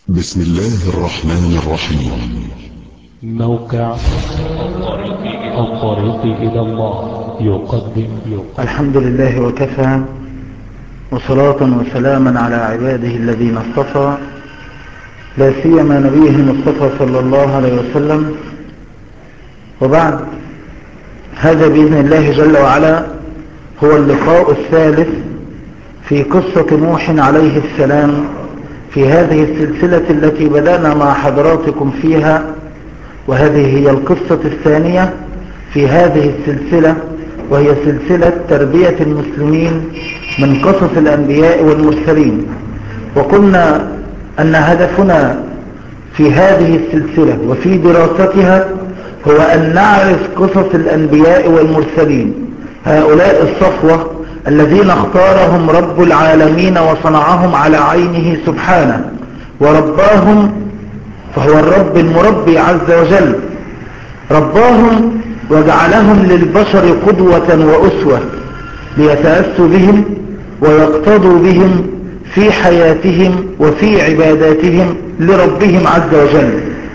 بسم الله الرحمن الرحيم موقع الطريق إلى الله يقدم يقدم الحمد لله وكفى وصلاة وسلاما على عباده الذين اصطفى لا سيما نبيه المصطفى صلى الله عليه وسلم وبعد هذا بإذن الله جل وعلا هو اللقاء الثالث في قصة نوح عليه السلام في هذه السلسلة التي بدأنا مع حضراتكم فيها وهذه هي القصة الثانية في هذه السلسلة وهي سلسلة تربية المسلمين من قصص الأنبياء والمرسلين وقلنا أن هدفنا في هذه السلسلة وفي دراستها هو أن نعرف قصص الأنبياء والمرسلين هؤلاء الصفوة الذين اختارهم رب العالمين وصنعهم على عينه سبحانه ورباهم فهو الرب المربي عز وجل رباهم وجعلهم للبشر قدوة وأسوة ليتأسوا بهم ويقتضوا بهم في حياتهم وفي عباداتهم لربهم عز وجل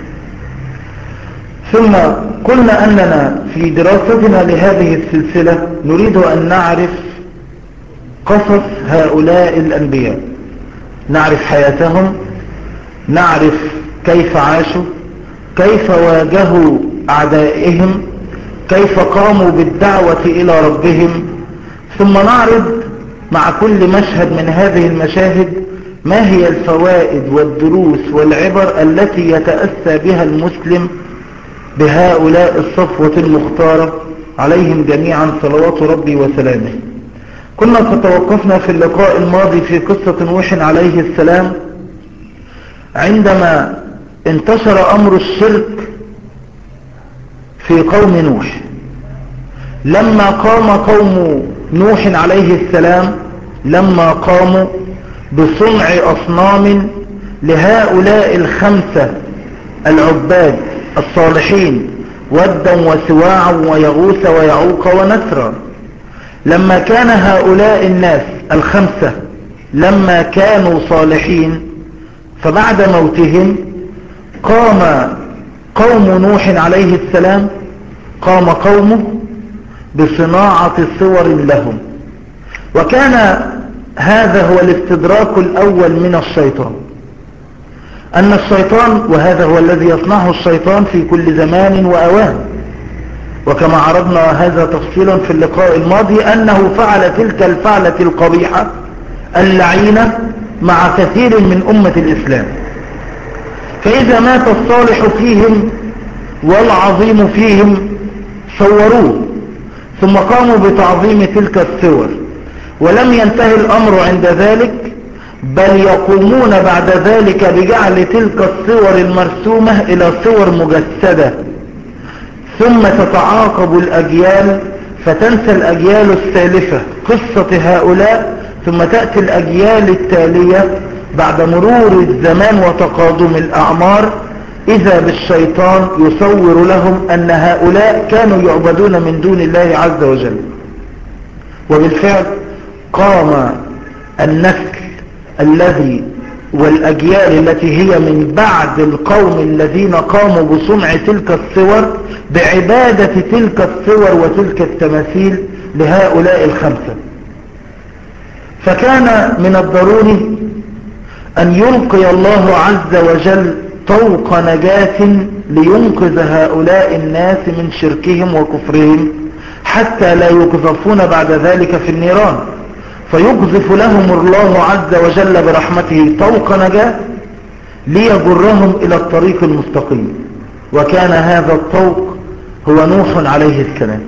ثم قلنا أننا في دراستنا لهذه السلسلة نريد أن نعرف قصص هؤلاء الأنبياء نعرف حياتهم نعرف كيف عاشوا كيف واجهوا أعدائهم كيف قاموا بالدعوة إلى ربهم ثم نعرض مع كل مشهد من هذه المشاهد ما هي الفوائد والدروس والعبر التي يتأسى بها المسلم بهؤلاء الصفوة المختارة عليهم جميعا صلوات ربي وسلامه كنا قد توقفنا في اللقاء الماضي في قصة نوح عليه السلام عندما انتشر أمر الشرك في قوم نوح لما قام قوم نوح عليه السلام لما قاموا بصنع أصنام لهؤلاء الخمسة العباد الصالحين ودا وسواعا ويغوث ويعوق ونسرا لما كان هؤلاء الناس الخمسة لما كانوا صالحين فبعد موتهم قام قوم نوح عليه السلام قام قومه بصناعة صور لهم وكان هذا هو الاستدراك الأول من الشيطان أن الشيطان وهذا هو الذي يصنعه الشيطان في كل زمان وأوان وكما عرضنا هذا تفصيلا في اللقاء الماضي أنه فعل تلك الفعلة القبيحة اللعينة مع كثير من أمة الإسلام فإذا مات الصالح فيهم والعظيم فيهم صوروه ثم قاموا بتعظيم تلك الصور ولم ينتهي الأمر عند ذلك بل يقومون بعد ذلك بجعل تلك الصور المرسومة إلى صور مجسدة ثم تتعاقب الأجيال فتنسى الأجيال السالفة قصة هؤلاء ثم تأتي الأجيال التالية بعد مرور الزمان وتقادم الأعمار إذا بالشيطان يصور لهم أن هؤلاء كانوا يعبدون من دون الله عز وجل وبالفعل قام النسل الذي والأجيال التي هي من بعد القوم الذين قاموا بصنع تلك الصور بعبادة تلك الصور وتلك التماثيل لهؤلاء الخمسة فكان من الضروري أن يلقي الله عز وجل طوق نجاة لينقذ هؤلاء الناس من شركهم وكفرهم حتى لا يقذفون بعد ذلك في النيران فيقذف لهم الله عز وجل برحمته طوق نجاة ليجرهم إلى الطريق المستقيم وكان هذا الطوق هو نوح عليه السلام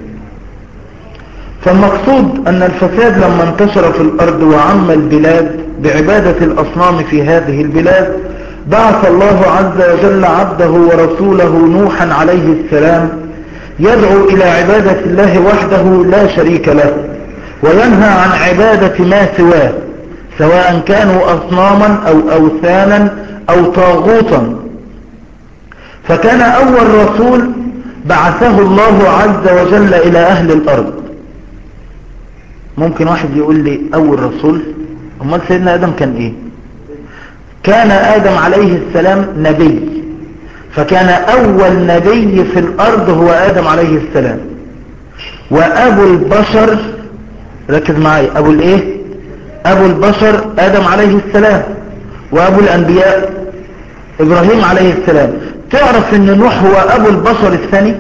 فالمقصود أن الفساد لما انتشر في الأرض وعم البلاد بعبادة الأصنام في هذه البلاد بعث الله عز وجل عبده ورسوله نوحا عليه السلام يدعو إلى عبادة الله وحده لا شريك له وينهى عن عبادة ما سواه سواء كانوا أصناما أو أوثانا أو طاغوتا فكان أول رسول بعثه الله عز وجل إلى أهل الأرض ممكن واحد يقول لي أول رسول أمال سيدنا آدم كان إيه كان آدم عليه السلام نبي فكان أول نبي في الأرض هو آدم عليه السلام وأبو البشر ركز معي أبو الإيه أبو البشر آدم عليه السلام وأبو الأنبياء إبراهيم عليه السلام تعرف أن نوح هو أبو البشر الثاني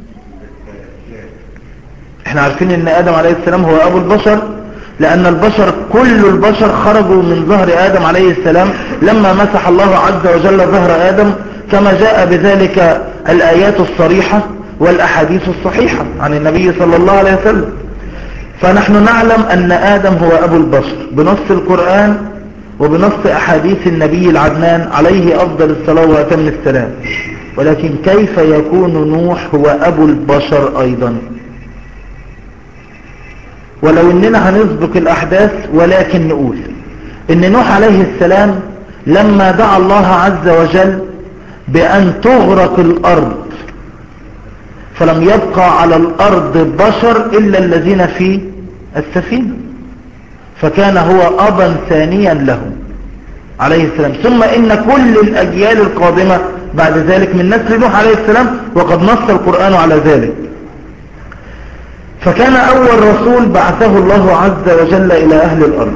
احنا عارفين أن آدم عليه السلام هو أبو البشر لأن البشر كل البشر خرجوا من ظهر آدم عليه السلام لما مسح الله عز وجل ظهر آدم كما جاء بذلك الآيات الصريحة والأحاديث الصحيحة عن النبي صلى الله عليه وسلم فنحن نعلم أن آدم هو أبو البشر بنص القرآن وبنص أحاديث النبي العدنان عليه أفضل الصلاة وأتم السلام ولكن كيف يكون نوح هو أبو البشر أيضا ولو اننا هنسبق الاحداث ولكن نقول ان نوح عليه السلام لما دعا الله عز وجل بان تغرق الارض فلم يبقى على الارض بشر الا الذين في السفينة فكان هو ابا ثانيا لهم عليه السلام ثم ان كل الاجيال القادمة بعد ذلك من نسل نوح عليه السلام وقد نص القرآن على ذلك فكان أول رسول بعثه الله عز وجل إلى أهل الأرض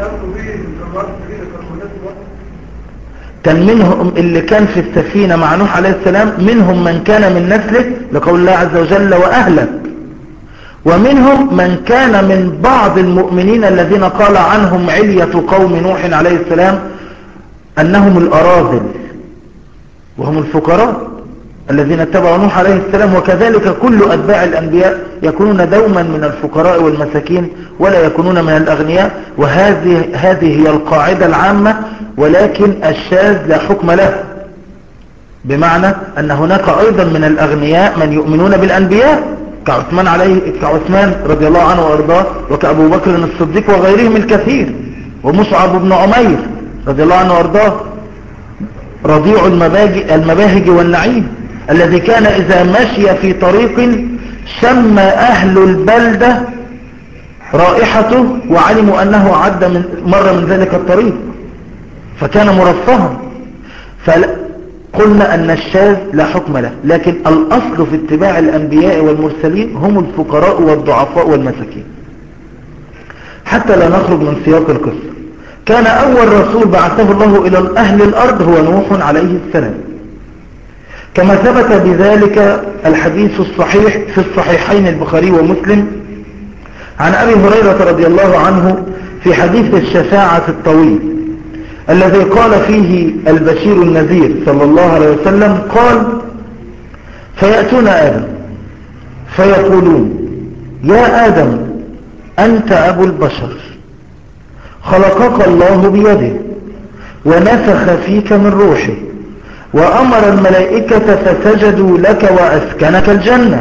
كان منهم اللي كان في السفينة مع نوح عليه السلام منهم من كان من نسله لقول الله عز وجل وأهلك ومنهم من كان من بعض المؤمنين الذين قال عنهم علية قوم نوح عليه السلام أنهم الأراذل وهم الفقراء الذين اتبعوا نوح عليه السلام وكذلك كل أتباع الأنبياء يكونون دوما من الفقراء والمساكين ولا يكونون من الأغنياء وهذه هذه هي القاعدة العامة ولكن الشاذ لا حكم له بمعنى أن هناك أيضا من الأغنياء من يؤمنون بالأنبياء كعثمان, عليه كعثمان رضي الله عنه وأرضاه وكأبو بكر الصديق وغيرهم الكثير ومصعب بن عمير رضي الله عنه وأرضاه رضيع المباهج والنعيم الذي كان إذا مشي في طريق شم أهل البلدة رائحته وعلموا أنه عد من مر من ذلك الطريق فكان مرفها فقلنا أن الشاذ لا حكم له لكن الأصل في اتباع الأنبياء والمرسلين هم الفقراء والضعفاء والمساكين حتى لا نخرج من سياق القصة كان أول رسول بعثه الله إلى أهل الأرض هو نوح عليه السلام كما ثبت بذلك الحديث الصحيح في الصحيحين البخاري ومسلم عن أبي هريرة رضي الله عنه في حديث الشفاعة الطويل الذي قال فيه البشير النذير صلى الله عليه وسلم قال فيأتون آدم فيقولون يا آدم أنت أبو البشر خلقك الله بيده ونفخ فيك من روحه وأمر الملائكة فسجدوا لك وأسكنك الجنة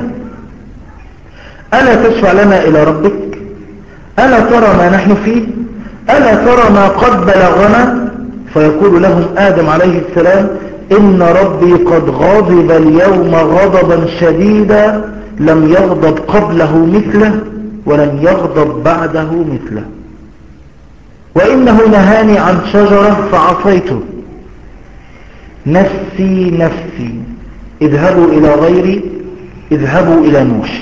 ألا تشفع لنا إلى ربك ألا ترى ما نحن فيه ألا ترى ما قد بلغنا فيقول لهم آدم عليه السلام إن ربي قد غضب اليوم غضبا شديدا لم يغضب قبله مثله ولم يغضب بعده مثله وإنه نهاني عن شجرة فعصيته نفسي نفسي اذهبوا إلى غيري اذهبوا إلى نوح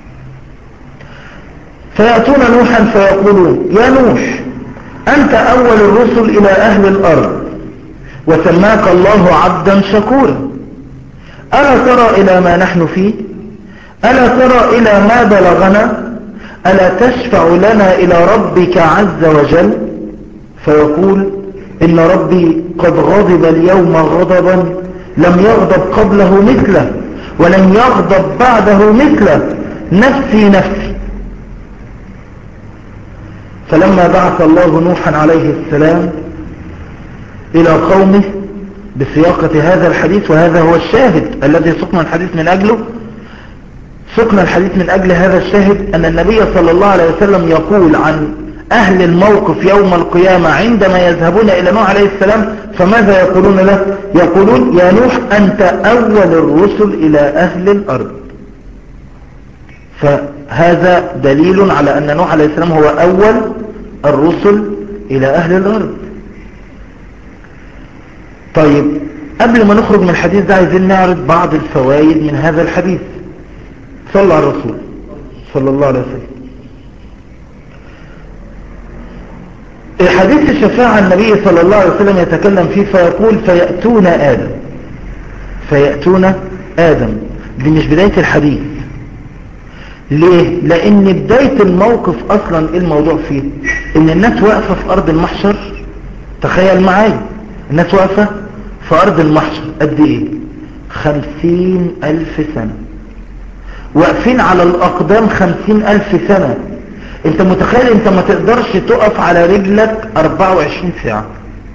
فيأتون نوحا فيقولون يا نوح أنت أول الرسل إلى أهل الأرض وسماك الله عبدا شكورا ألا ترى إلى ما نحن فيه ألا ترى إلى ما بلغنا ألا تشفع لنا إلى ربك عز وجل فيقول إن ربي قد غضب اليوم غضبا لم يغضب قبله مثله ولم يغضب بعده مثله نفسي نفسي فلما بعث الله نوحا عليه السلام إلى قومه بسياقة هذا الحديث وهذا هو الشاهد الذي سقنا الحديث من أجله سقنا الحديث من أجل هذا الشاهد أن النبي صلى الله عليه وسلم يقول عن أهل الموقف يوم القيامة عندما يذهبون إلى نوح عليه السلام فماذا يقولون له يقولون يا نوح أنت أول الرسل إلى أهل الأرض فهذا دليل على أن نوح عليه السلام هو أول الرسل إلى أهل الأرض طيب قبل ما نخرج من الحديث ده عايزين نعرض بعض الفوائد من هذا الحديث صلى على الرسول صلى الله عليه وسلم الحديث الشفاعة النبي صلى الله عليه وسلم يتكلم فيه فيقول فيأتون آدم فيأتون آدم دي مش بداية الحديث ليه؟ لأن بداية الموقف أصلا إيه الموضوع فيه إن الناس واقفة في أرض المحشر تخيل معايا الناس واقفة في أرض المحشر قد إيه؟ خمسين ألف سنة واقفين على الأقدام خمسين ألف سنة انت متخيل انت ما تقدرش تقف على رجلك 24 ساعة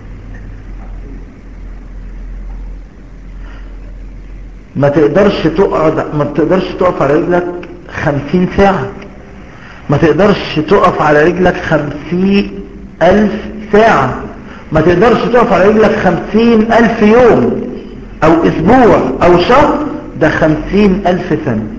ما تقدرش تقعد ما تقدرش تقف على رجلك 50 ساعة ما تقدرش تقف على رجلك 50 ألف ساعة ما تقدرش تقف على رجلك 50 ألف يوم أو أسبوع أو شهر ده 50 ألف سنة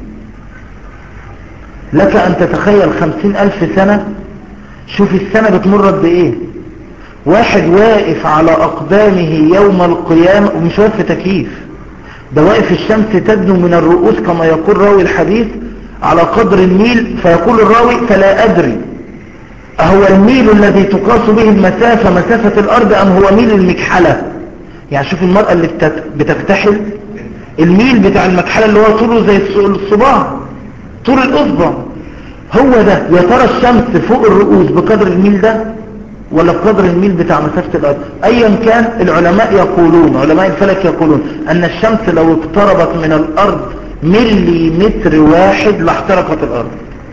لك أن تتخيل خمسين ألف سنة شوف السنة بتمر قد إيه واحد واقف على أقدامه يوم القيامة ومش واقف في تكييف ده واقف الشمس تدنو من الرؤوس كما يقول راوي الحديث على قدر الميل فيقول الراوي فلا أدري أهو الميل الذي تقاس به المسافة مسافة الأرض أم هو ميل المكحلة يعني شوف المرأة اللي بتكتحل الميل بتاع المكحلة اللي هو طوله زي الصباع طول الأصبع هو ده يا ترى الشمس فوق الرؤوس بقدر الميل ده ولا بقدر الميل بتاع مسافة الأرض أيا كان العلماء يقولون علماء الفلك يقولون أن الشمس لو اقتربت من الأرض ملي متر واحد لاحترقت الأرض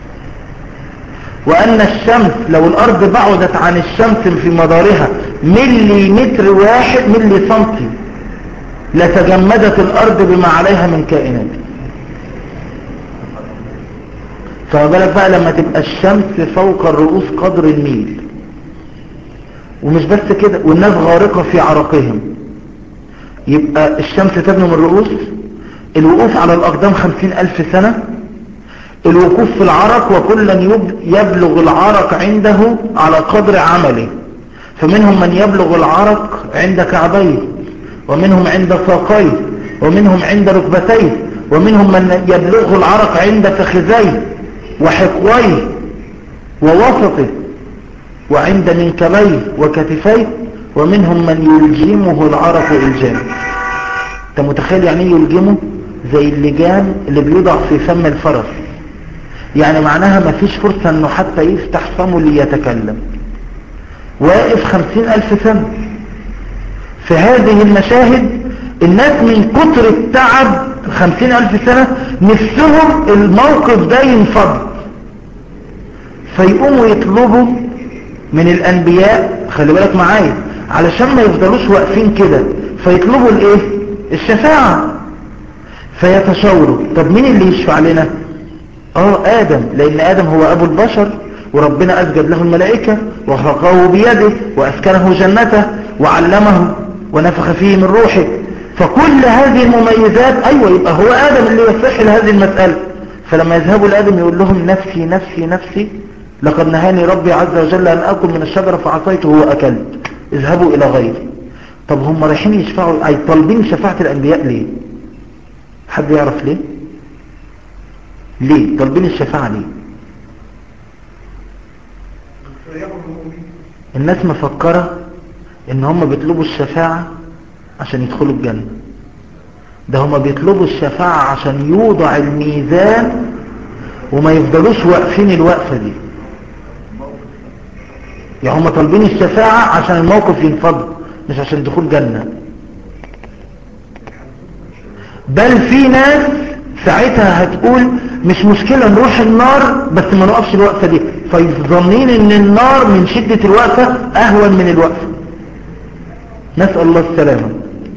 وأن الشمس لو الأرض بعدت عن الشمس في مدارها ملي متر واحد ملي سنتي لتجمدت الأرض بما عليها من كائنات فما بالك بقى لما تبقى الشمس فوق الرؤوس قدر الميل ومش بس كده والناس غارقة في عرقهم يبقى الشمس تبنى من الرؤوس الوقوف على الأقدام خمسين ألف سنة الوقوف في العرق وكلا يبلغ العرق عنده على قدر عمله فمنهم من يبلغ العرق عند كعبيه ومنهم عند ساقيه ومنهم عند ركبتيه ومنهم من يبلغ العرق عند فخذيه وحقويه ووسطه وعند منكبيه وكتفيه ومنهم من يلجمه العرق إلجام انت متخيل يعني ايه يلجمه زي اللجام اللي بيوضع في فم الفرس يعني معناها ما فيش فرصة انه حتى يفتح فمه ليتكلم واقف خمسين الف سنة في هذه المشاهد الناس من كتر التعب خمسين الف سنة نفسهم الموقف ده ينفض فيقوموا يطلبوا من الانبياء خلي بالك معايا علشان ما يفضلوش واقفين كده فيطلبوا الايه الشفاعة فيتشاوروا طب مين اللي يشفع لنا اه ادم لان ادم هو ابو البشر وربنا اسجد له الملائكة وخلقه بيده واسكنه جنته وعلمه ونفخ فيه من روحه فكل هذه المميزات ايوه يبقى هو ادم اللي يصح لهذه المسألة فلما يذهبوا لادم يقول لهم نفسي نفسي نفسي لقد نهاني ربي عز وجل ان اكل من الشجرة فعصيته واكلت اذهبوا الى غيري طب هم رايحين يشفعوا اي طالبين شفاعة الانبياء ليه حد يعرف ليه ليه طالبين الشفاعة ليه الناس مفكرة ان هم بيطلبوا الشفاعة عشان يدخلوا الجنة ده هم بيطلبوا الشفاعة عشان يوضع الميزان وما يفضلوش واقفين الوقفة دي يعني هم طالبين الشفاعة عشان الموقف ينفض مش عشان دخول جنة بل في ناس ساعتها هتقول مش مشكلة نروح النار بس ما نقفش الوقفة دي فيظنين ان النار من شدة الوقفة اهون من الوقفة نسأل الله السلامة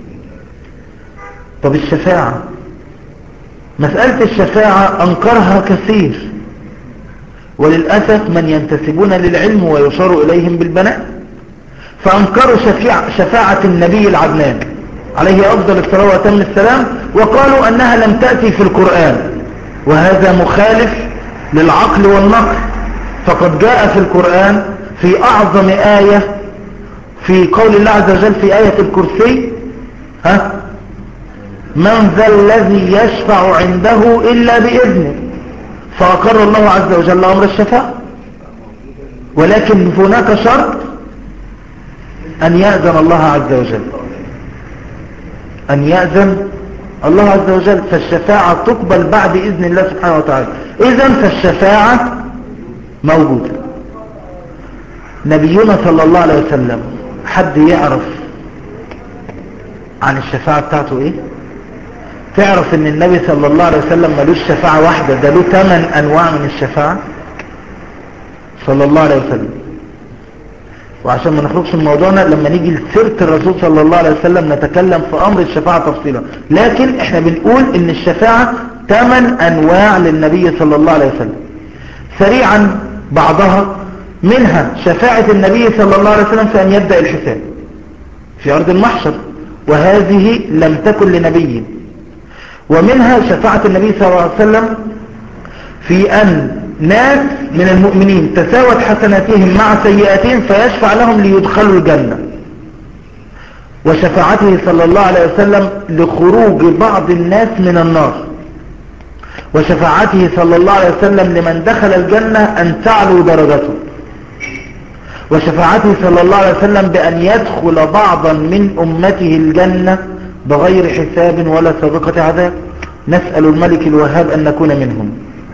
طب الشفاعة مسألة الشفاعة انكرها كثير وللأسف من ينتسبون للعلم ويشار إليهم بالبناء فأنكروا شفاعة, شفاعة النبي العدنان عليه أفضل الصلاة وأتم السلام وقالوا أنها لم تأتي في القرآن وهذا مخالف للعقل والنقل فقد جاء في القرآن في أعظم آية في قول الله عز وجل في آية الكرسي ها من ذا الذي يشفع عنده إلا بإذنه فأقر الله عز وجل أمر الشفاعة ولكن هناك شرط أن يأذن الله عز وجل أن يأذن الله عز وجل فالشفاعة تقبل بعد إذن الله سبحانه وتعالى إذن فالشفاعة موجودة نبينا صلى الله عليه وسلم حد يعرف عن الشفاعة بتاعته ايه تعرف ان النبي صلى الله عليه وسلم ملوش شفاعة واحدة ده له ثمان انواع من الشفاعة صلى الله عليه وسلم وعشان ما نخرجش من موضوعنا لما نيجي لسيرة الرسول صلى الله عليه وسلم نتكلم في امر الشفاعة تفصيلا لكن احنا بنقول ان الشفاعة ثمان انواع للنبي صلى الله عليه وسلم سريعا بعضها منها شفاعة النبي صلى الله عليه وسلم في ان يبدأ الحساب في ارض المحشر وهذه لم تكن لنبي ومنها شفاعة النبي صلى الله عليه وسلم في أن ناس من المؤمنين تساوت حسناتهم مع سيئاتهم فيشفع لهم ليدخلوا الجنة وشفاعته صلى الله عليه وسلم لخروج بعض الناس من النار وشفاعته صلى الله عليه وسلم لمن دخل الجنة أن تعلو درجته وشفاعته صلى الله عليه وسلم بأن يدخل بعضا من أمته الجنة بغير حساب ولا سابقة عذاب نسأل الملك الوهاب أن نكون منهم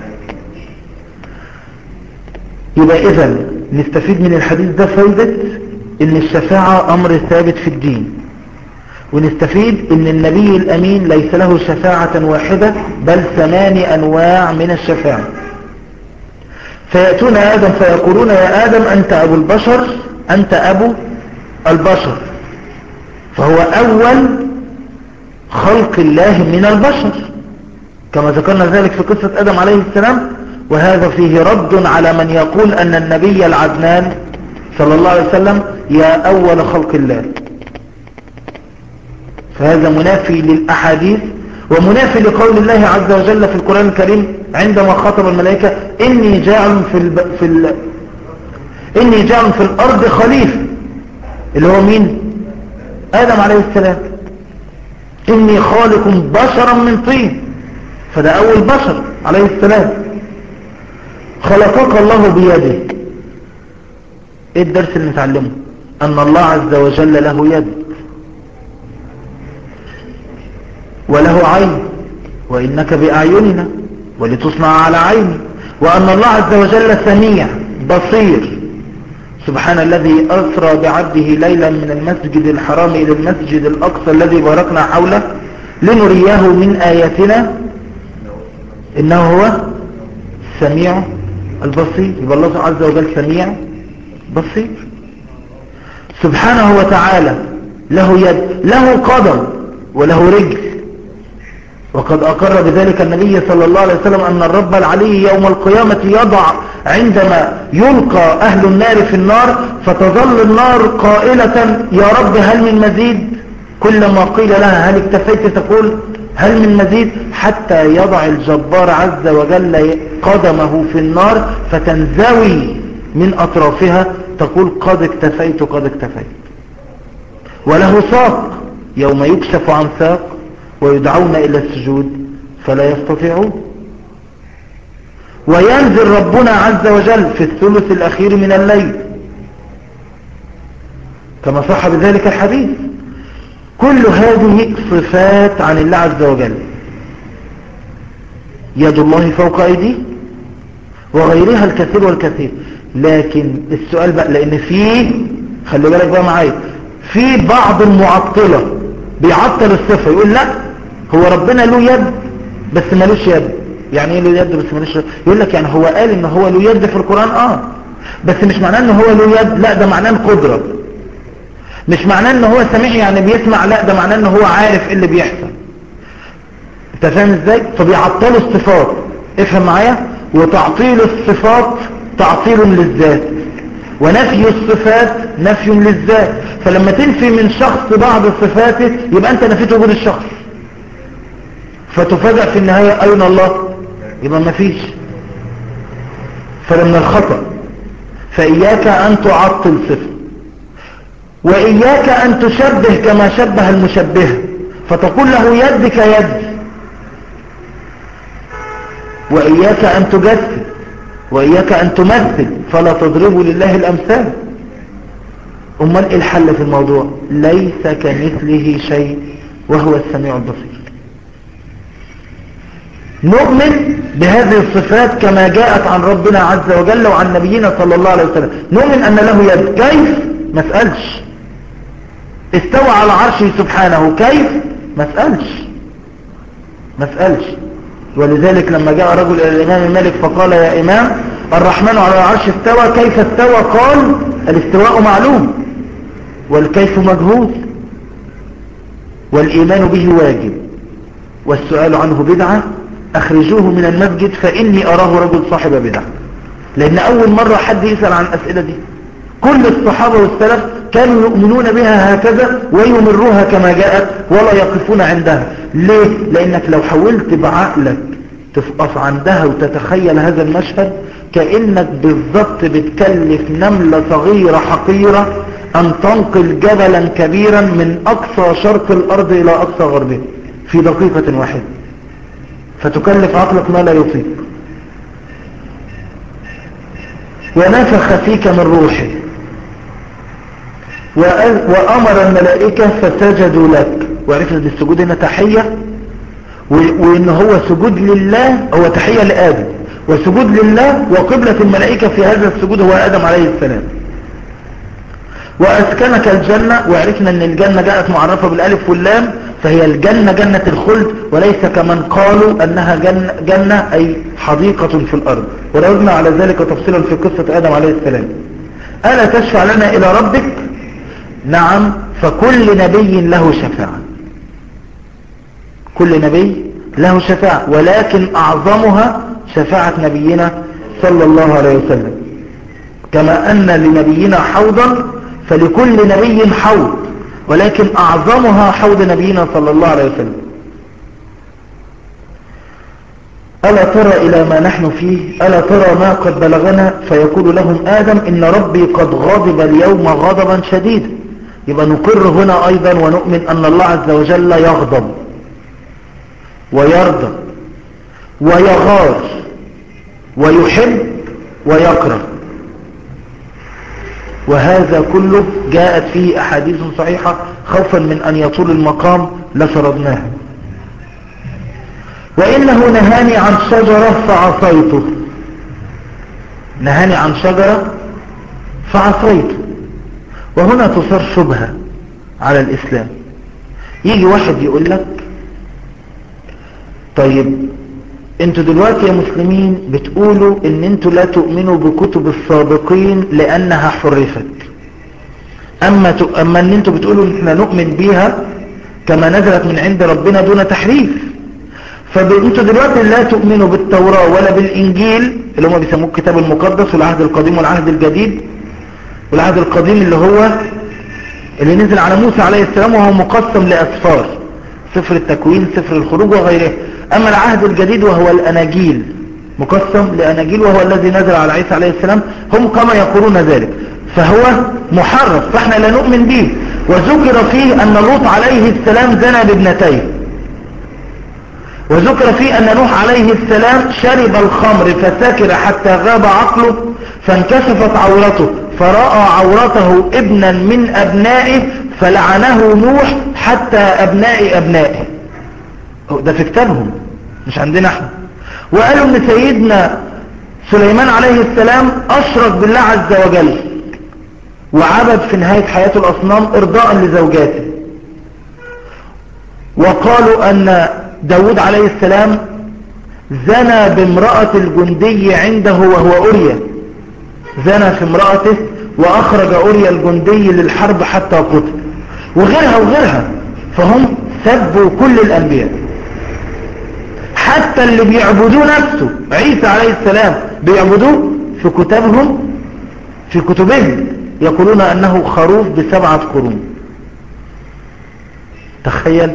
يبقى إذا نستفيد من الحديث ده فايدة ان الشفاعة امر ثابت في الدين ونستفيد ان النبي الامين ليس له شفاعة واحدة بل ثماني انواع من الشفاعة فيأتون آدم فيقولون يا آدم أنت أبو البشر أنت أبو البشر فهو أول خلق الله من البشر كما ذكرنا ذلك في قصة آدم عليه السلام وهذا فيه رد على من يقول أن النبي العدنان صلى الله عليه وسلم يا أول خلق الله فهذا منافي للأحاديث ومنافي لقول الله عز وجل في القرآن الكريم عندما خاطب الملائكة إني جاعل في, الب... في ال... إني جاعل في الأرض خليفة اللي هو مين آدم عليه السلام إني خالق بشرا من طين فده أول بشر عليه السلام خلقك الله بيده ايه الدرس اللي نتعلمه ان الله عز وجل له يد وله عين وانك باعيننا ولتصنع على عيني وان الله عز وجل سميع بصير سبحان الذي أسرى بعبده ليلا من المسجد الحرام إلى المسجد الأقصى الذي باركنا حوله لنرياه من آياتنا إنه هو سميع البصير يبقى الله عز وجل سميع بصير سبحانه وتعالى له يد له قدم وله رجل وقد أقر بذلك النبي صلى الله عليه وسلم أن الرب العلي يوم القيامة يضع عندما يلقى أهل النار في النار فتظل النار قائلة يا رب هل من مزيد كلما قيل لها هل اكتفيت تقول هل من مزيد حتى يضع الجبار عز وجل قدمه في النار فتنزوي من أطرافها تقول قد اكتفيت قد اكتفيت وله ساق يوم يكشف عن ساق ويدعون إلى السجود فلا يستطيعون وينزل ربنا عز وجل في الثلث الأخير من الليل كما صح بذلك الحديث كل هذه صفات عن الله عز وجل يد الله فوق أيديه وغيرها الكثير والكثير لكن السؤال بقى لأن فيه خلي بالك بقى معايا في بعض المعطلة بيعطل الصفة يقول لا هو ربنا له يد بس ملوش يد يعني ايه له يد بس ملوش يد يقول لك يعني هو قال ان هو له يد في القرآن اه بس مش معناه ان هو له يد لا ده معناه القدرة مش معناه ان هو سميع يعني بيسمع لا ده معناه ان هو عارف ايه اللي بيحصل انت فاهم ازاي فبيعطلوا الصفات افهم معايا وتعطيل الصفات تعطيل للذات ونفي الصفات نفي للذات فلما تنفي من شخص بعض صفاته يبقى انت نفيت وجود الشخص فتفاجأ في النهاية اين الله يبقى ما فيش فلما الخطأ فإياك أن تعطل صفة وإياك أن تشبه كما شبه المشبه فتقول له يد كيد وإياك أن تجسد وإياك أن تمثل فلا تضربوا لله الأمثال أمال إيه الحل في الموضوع ليس كمثله شيء وهو السميع البصير نؤمن بهذه الصفات كما جاءت عن ربنا عز وجل وعن نبينا صلى الله عليه وسلم نؤمن أن له يد كيف ما اسألش استوى على عرشه سبحانه كيف ما اسألش ما اسألش ولذلك لما جاء رجل إلى الإمام مالك فقال يا إمام الرحمن على العرش استوى كيف استوى قال الاستواء معلوم والكيف مجهول والإيمان به واجب والسؤال عنه بدعة أخرجوه من المسجد فإني أراه رجل صاحب بدعة لأن أول مرة حد يسأل عن الأسئلة دي كل الصحابة والسلف كانوا يؤمنون بها هكذا ويمروها كما جاءت ولا يقفون عندها ليه؟ لأنك لو حاولت بعقلك تقف عندها وتتخيل هذا المشهد كأنك بالضبط بتكلف نملة صغيرة حقيرة أن تنقل جبلا كبيرا من أقصى شرق الأرض إلى أقصى غربه في دقيقة واحدة فتكلف عقلك ما لا يطيق ونفخ فيك من روحه وأمر الملائكة فسجدوا لك وعرفت ان السجود هنا تحية وان هو سجود لله هو تحية لآدم وسجود لله وقبلة الملائكة في هذا السجود هو آدم عليه السلام وأسكنك الجنة وعرفنا أن الجنة جاءت معرفة بالألف واللام فهي الجنة جنة الخلد وليس كمن قالوا أنها جنة, جنة أي حديقة في الأرض ورأينا على ذلك تفصيلا في قصة آدم عليه السلام ألا تشفع لنا إلى ربك نعم فكل نبي له شفاعة كل نبي له شفاعة ولكن أعظمها شفاعة نبينا صلى الله عليه وسلم كما أن لنبينا حوضا فلكل نبي حوض ولكن أعظمها حوض نبينا صلى الله عليه وسلم ألا ترى إلى ما نحن فيه ألا ترى ما قد بلغنا فيقول لهم آدم إن ربي قد غضب اليوم غضبا شديدا يبقى نقر هنا أيضا ونؤمن أن الله عز وجل يغضب ويرضى ويغار ويحب ويكره وهذا كله جاءت فيه أحاديث صحيحة خوفا من أن يطول المقام لسردناها وإنه نهاني عن شجرة فعصيته نهاني عن شجرة فعصيته وهنا تصر شبهة على الإسلام يجي واحد يقول لك طيب انتوا دلوقتي يا مسلمين بتقولوا ان انتوا لا تؤمنوا بكتب السابقين لانها حرفت اما, ت... أما ان انتوا بتقولوا ان احنا نؤمن بيها كما نزلت من عند ربنا دون تحريف فانتوا دلوقتي لا تؤمنوا بالتوراة ولا بالانجيل اللي هم بيسموه الكتاب المقدس والعهد القديم والعهد الجديد والعهد القديم اللي هو اللي نزل على موسى عليه السلام وهو مقسم لأسفار سفر التكوين سفر الخروج وغيره أما العهد الجديد وهو الأناجيل مقسم لأناجيل وهو الذي نزل على عيسى عليه السلام هم كما يقولون ذلك فهو محرف فاحنا لا نؤمن به وذكر فيه أن لوط عليه السلام زنى بابنتيه وذكر فيه أن نوح عليه السلام شرب الخمر فسكر حتى غاب عقله فانكشفت عورته فرأى عورته ابنا من أبنائه فلعنه نوح حتى أبناء أبنائه ده في كتابهم مش عندنا احنا وقالوا ان سيدنا سليمان عليه السلام أشرك بالله عز وجل وعبد في نهاية حياته الأصنام إرضاء لزوجاته وقالوا أن داود عليه السلام زنى بامرأة الجندي عنده وهو أوريا زنى في امرأته وأخرج أوريا الجندي للحرب حتى قتل وغيرها وغيرها فهم سبوا كل الأنبياء حتى اللي بيعبدوه نفسه عيسى عليه السلام بيعبدوه في كتابهم في كتبهم يقولون أنه خروف بسبعة قرون تخيل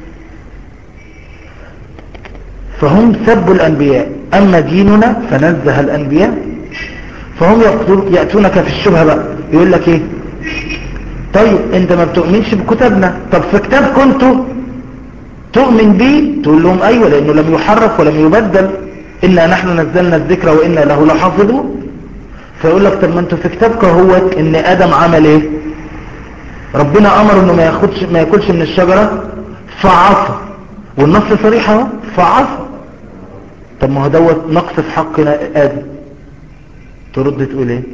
فهم سبوا الأنبياء أما ديننا فنزه الأنبياء فهم يأتونك في الشبهة بقى يقول لك ايه طيب انت ما بتؤمنش بكتابنا طب في كتاب كنتوا تؤمن به تقول لهم ايوه لانه لم يحرف ولم يبدل انا نحن نزلنا الذكر وانا له لحافظون فيقول لك طب ما انتوا في كتابك هو ان ادم عمل ايه ربنا امر انه ما ياخدش ما ياكلش من الشجره فعصى والنص صريح اهو فعصى طب ما هو دوت نقص في حق ادم ترد تقول ايه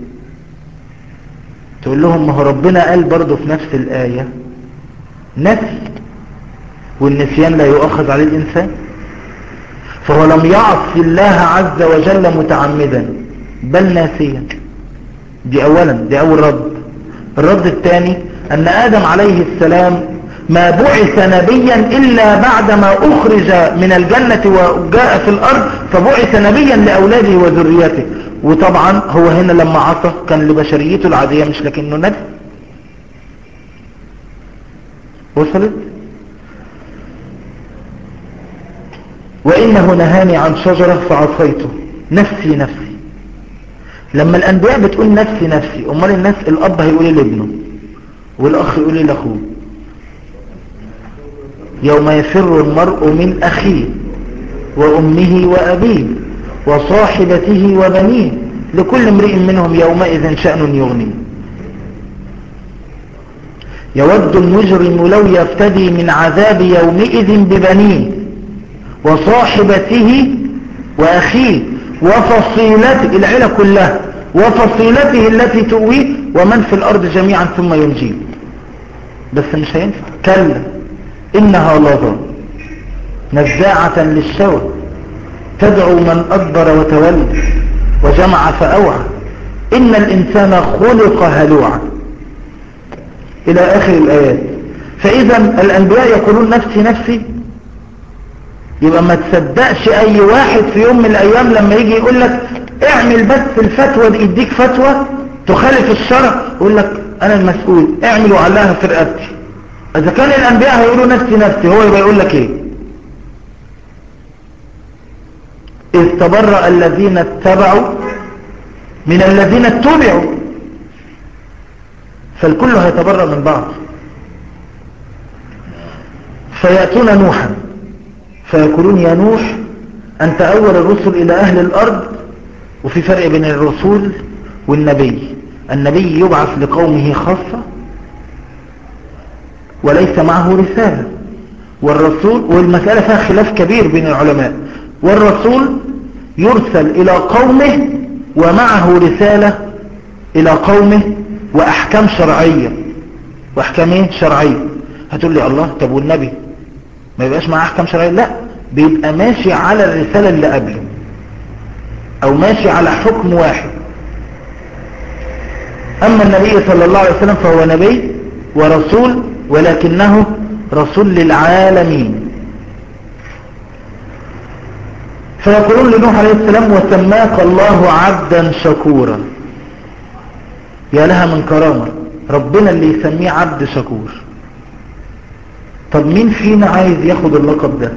تقول لهم ما هو ربنا قال برضه في نفس الايه نفي والنسيان لا يؤخذ عليه الانسان فهو لم يعص الله عز وجل متعمدا بل ناسيا دي اولا دي اول رد الرد الثاني ان ادم عليه السلام ما بعث نبيا الا بعدما اخرج من الجنة وجاء في الارض فبعث نبيا لاولاده وذريته وطبعا هو هنا لما عصى كان لبشريته العادية مش لكنه نبي وصلت وإنه نهاني عن شجرة فعصيته نفسي نفسي لما الأنبياء بتقول نفسي نفسي أمال الناس الأب هيقول إيه لابنه والأخ يقول إيه لأخوه يوم يفر المرء من أخيه وأمه وأبيه وصاحبته وبنيه لكل امرئ منهم يومئذ شأن يغنيه يود المجرم لو يفتدي من عذاب يومئذ ببنيه وصاحبته وأخيه وفصيلته العيلة كلها وفصيلته التي تؤويه ومن في الأرض جميعا ثم ينجيه بس مش هينفع كلا إنها لظى نزاعة للشوى تدعو من أدبر وتولى وجمع فأوعى إن الإنسان خلق هلوعا إلى آخر الآيات فإذا الأنبياء يقولون نفسي نفسي يبقى ما تصدقش أي واحد في يوم من الأيام لما يجي يقول لك اعمل بس الفتوى دي يديك فتوى تخالف الشرع يقول لك أنا المسؤول اعمل وعلها في رقبتي إذا كان الأنبياء هيقولوا نفسي نفسي هو يبقى يقول لك إيه إذ تبرأ الذين اتبعوا من الذين اتبعوا فالكل هيتبرأ من بعض فيأتون نوحا فيقولون يا نوح أنت أول الرسل إلى أهل الأرض وفي فرق بين الرسول والنبي النبي يبعث لقومه خاصة وليس معه رسالة والرسول والمسألة فيها خلاف كبير بين العلماء والرسول يرسل إلى قومه ومعه رسالة إلى قومه وأحكام شرعية وأحكام ايه شرعية هتقول لي الله طب والنبي ما يبقاش معاه أحكام شرعية لا بيبقى ماشي على الرسالة اللي قبله أو ماشي على حكم واحد أما النبي صلى الله عليه وسلم فهو نبي ورسول ولكنه رسول للعالمين فيقولون لنوح عليه السلام وسماك الله عبدا شكورا يا لها من كرامة ربنا اللي يسميه عبد شكور طب مين فينا عايز ياخد اللقب ده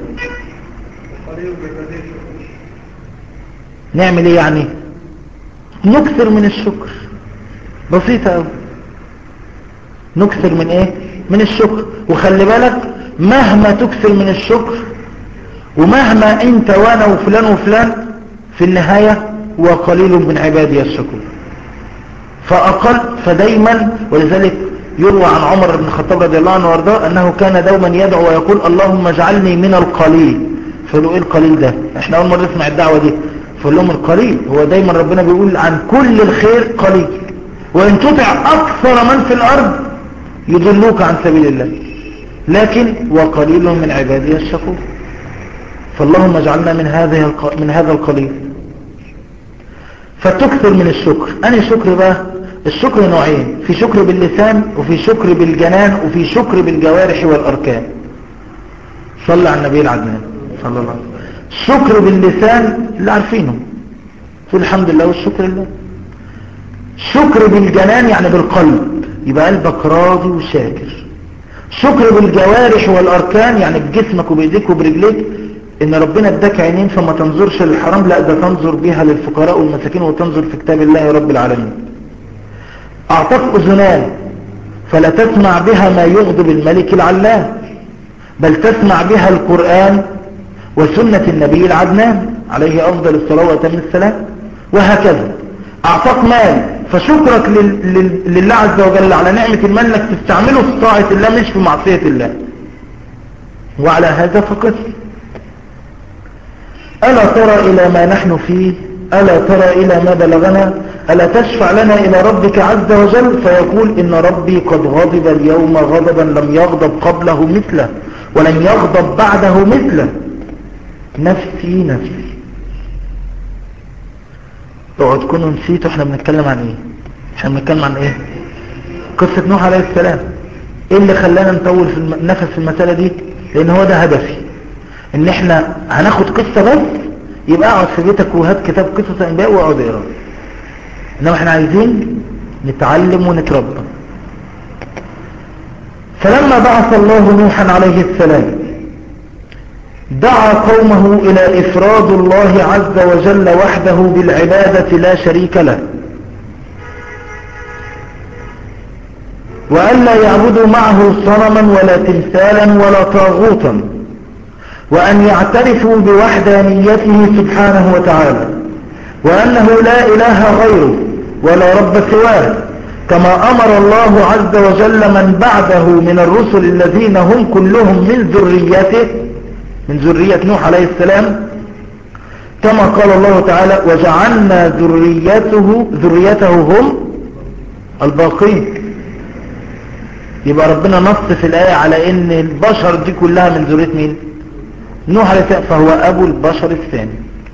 نعمل ايه يعني نكثر من الشكر بسيطة قوي نكثر من ايه من الشكر وخلي بالك مهما تكثر من الشكر ومهما انت وانا وفلان وفلان في النهاية وقليل من عبادي الشكور فأقل فدايما ولذلك يروى عن عمر بن الخطاب رضي الله عنه وارضاه أنه كان دوما يدعو ويقول اللهم اجعلني من القليل فقالوا ايه القليل ده احنا اول مرة نسمع الدعوة دي فقال لهم القليل هو دايما ربنا بيقول عن كل الخير قليل وان تطع اكثر من في الارض يضلوك عن سبيل الله لكن وقليل من عبادي الشكور فاللهم اجعلنا من هذه من هذا القليل فتكثر من الشكر أنا شكر بقى الشكر نوعين في شكر باللسان وفي شكر بالجنان وفي شكر بالجوارح والأركان صلى على النبي العدنان صلى الله عليه وسلم الشكر باللسان اللي عارفينه تقول الحمد لله والشكر لله شكر بالجنان يعني بالقلب يبقى قلبك راضي وشاكر شكر بالجوارح والأركان يعني بجسمك وبإيديك وبرجليك ان ربنا اداك عينين فما تنظرش للحرام لا ده تنظر بها للفقراء والمساكين وتنظر في كتاب الله يا رب العالمين اعطاك اذنان فلا تسمع بها ما يغضب الملك العلام بل تسمع بها القرآن وسنة النبي العدنان عليه أفضل الصلاة وأتم السلام وهكذا أعطاك مال فشكرك لل... لل... لله عز وجل على نعمة المال انك تستعمله في طاعة الله مش في معصية الله وعلى هذا فقط ألا ترى إلى ما نحن فيه ألا ترى إلى ما بلغنا ألا تشفع لنا إلى ربك عز وجل فيقول إن ربي قد غضب اليوم غضبا لم يغضب قبله مثله ولن يغضب بعده مثله نفسي نفسي اوعوا تكونوا نسيتوا احنا بنتكلم عن ايه احنا بنتكلم عن ايه قصة نوح عليه السلام ايه اللي خلانا نطول في الم... نفس في المسألة دي لان هو ده هدفي ان احنا هناخد قصة بس يبقى اقعد في بيتك وهات كتاب قصص انباء واقعد اقرا انما احنا عايزين نتعلم ونتربى فلما بعث الله نوحا عليه السلام دعا قومه إلى إفراد الله عز وجل وحده بالعبادة لا شريك له وألا يعبدوا معه صنما ولا تمثالا ولا طاغوتا وأن يعترفوا بوحدانيته سبحانه وتعالى وأنه لا إله غيره ولا رب سواه كما أمر الله عز وجل من بعده من الرسل الذين هم كلهم من ذريته من ذرية نوح عليه السلام كما قال الله تعالى وجعلنا ذريته ذريته هم الباقين يبقى ربنا نص في الآية على ان البشر دي كلها من ذرية مين نوح عليه السلام فهو ابو البشر الثاني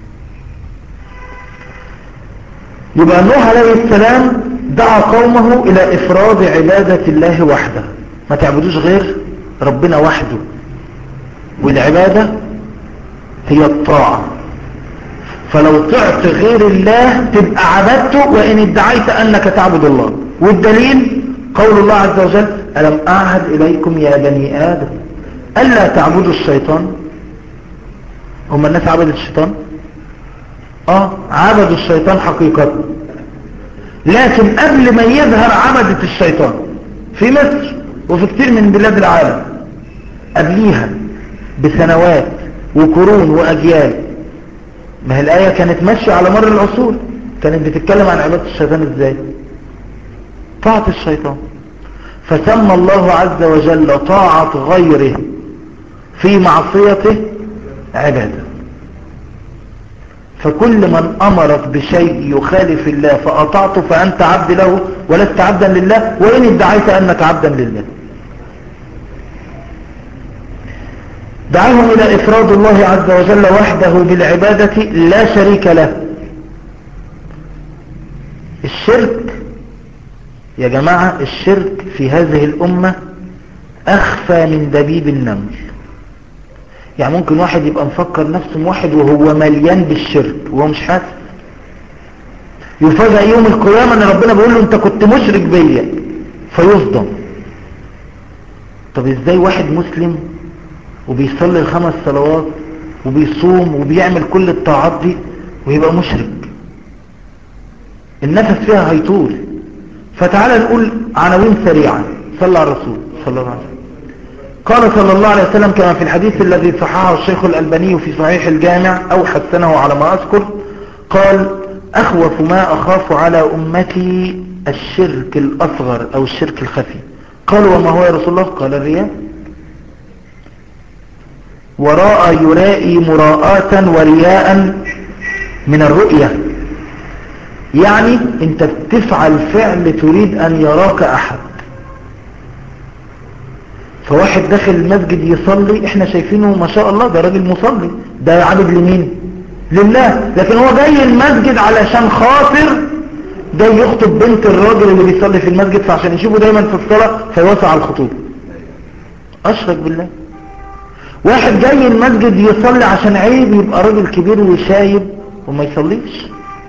يبقى نوح عليه السلام دعا قومه الى افراد عبادة الله وحده ما تعبدوش غير ربنا وحده والعبادة هي الطاعة فلو طعت غير الله تبقى عبدته وإن ادعيت أنك تعبد الله والدليل قول الله عز وجل ألم أعهد إليكم يا بني آدم ألا تعبدوا الشيطان هم الناس عبدت الشيطان آه عبدوا الشيطان حقيقة لكن قبل ما يظهر عبدة الشيطان في مصر وفي كتير من بلاد العالم قبليها بسنوات وقرون وأجيال ما هي الآية كانت ماشية على مر العصور كانت بتتكلم عن عبادة الشيطان ازاي طاعة الشيطان فسمى الله عز وجل طاعة غيره في معصيته عبادة فكل من أمرك بشيء يخالف الله فأطعته فأنت عبد له ولست عبدا لله وإن ادعيت أنك عبدا لله دعاهم إلى إفراد الله عز وجل وحده بالعبادة لا شريك له الشرك يا جماعة الشرك في هذه الأمة أخفى من دبيب النمل يعني ممكن واحد يبقى مفكر نفسه موحد وهو مليان بالشرك وهو مش حاسس يفاجأ يوم القيامة ان ربنا بيقول له انت كنت مشرك بيا فيصدم طب ازاي واحد مسلم وبيصلي الخمس صلوات وبيصوم وبيعمل كل الطاعات دي ويبقى مشرك النفس فيها هيطول فتعالى نقول عناوين سريعة صلى على الرسول صلى الله عليه وسلم قال صلى الله عليه وسلم كما في الحديث الذي صححه الشيخ الألباني في صحيح الجامع أو حسنه على ما أذكر قال أخوف ما أخاف على أمتي الشرك الأصغر أو الشرك الخفي قالوا وما هو يا رسول الله قال الرياء وراء يرائي مراءة ورياء من الرؤية يعني انت بتفعل فعل تريد ان يراك احد فواحد داخل المسجد يصلي احنا شايفينه ما شاء الله ده راجل مصلي ده عابد لمين لله لكن هو جاي المسجد علشان خاطر جاي يخطب بنت الراجل اللي بيصلي في المسجد فعشان يشوفه دايما في الصلاة فيوسع الخطوب اشرك بالله واحد جاي المسجد يصلي عشان عيب يبقى راجل كبير وشايب وما يصليش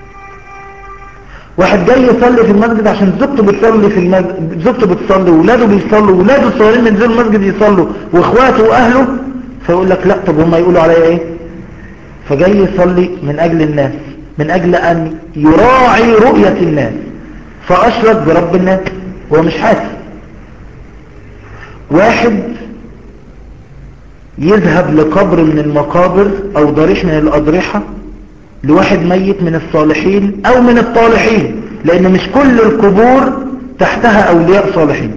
واحد جاي يصلي في المسجد عشان زوجته بتصلي في المسجد زوجته بتصلي وولاده بيصلوا وولاده الصغيرين بينزلوا المسجد يصلوا واخواته واهله فيقول لك لا طب هم يقولوا عليا ايه فجاي يصلي من اجل الناس من اجل ان يراعي رؤية الناس فاشرك برب الناس وهو مش حاسس واحد يذهب لقبر من المقابر او ضريح من الاضرحة لواحد ميت من الصالحين او من الطالحين لان مش كل القبور تحتها اولياء صالحين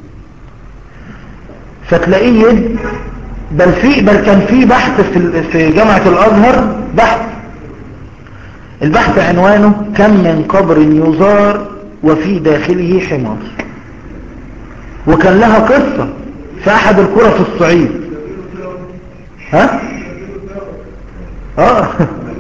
فتلاقيه يد بل في بل كان في بحث في في جامعة الازهر بحث البحث عنوانه كم من قبر يزار وفي داخله حمار وكان لها قصة في احد القرى في الصعيد ها اه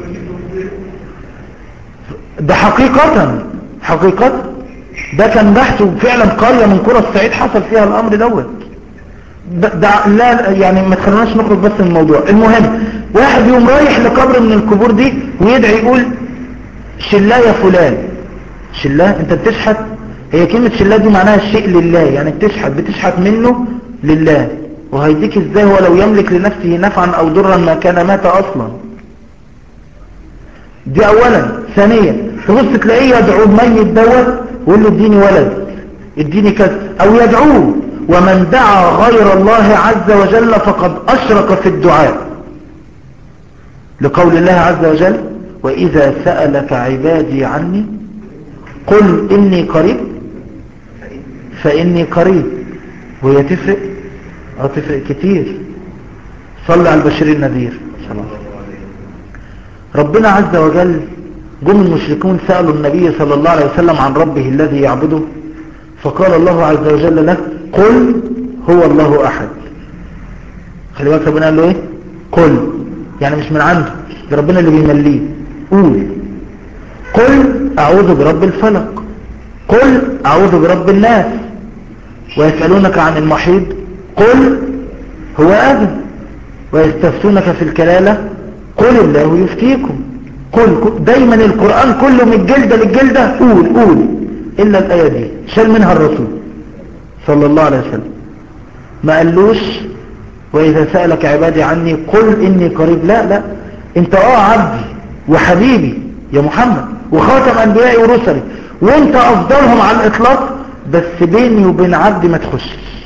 ده حقيقة حقيقة ده كان بحث فعلا قرية من قرى الصعيد حصل فيها الامر دوت ده لا يعني ما تخلوناش نخرج بس من الموضوع المهم واحد يوم رايح لقبر من القبور دي ويدعي يقول شلا يا فلان شلا انت بتشحت هي كلمة شلا دي معناها الشيء لله يعني بتشحت بتشحت منه لله وهيديك ازاي هو لو يملك لنفسه نفعا او ضرا ما كان مات اصلا دي اولا ثانيا تبص تلاقيه يدعو ميت دوت ويقول له اديني ولد اديني كذا او يدعوه ومن دعا غير الله عز وجل فقد اشرك في الدعاء لقول الله عز وجل واذا سألك عبادي عني قل اني قريب فاني قريب وهي تفرق اه تفرق كتير صلى على البشير النذير صلى الله عليه وسلم ربنا عز وجل جم المشركون سألوا النبي صلى الله عليه وسلم عن ربه الذي يعبده فقال الله عز وجل له قل هو الله أحد خلي بالك ربنا قال له ايه قل يعني مش من عنده ده ربنا اللي بيمليه قول قل أعوذ برب الفلق قل أعوذ برب الناس ويسألونك عن المحيط قل هو أذن ويستفتونك في الكلالة قل الله يفتيكم قل دايما القرآن كله من الجلدة للجلدة قول قول إلا الآية دي شال منها الرسول صلى الله عليه وسلم ما قالوش وإذا سألك عبادي عني قل إني قريب لا لا انت اه عبدي وحبيبي يا محمد وخاتم أنبيائي ورسلي وانت أفضلهم على الإطلاق بس بيني وبين عبدي ما تخشش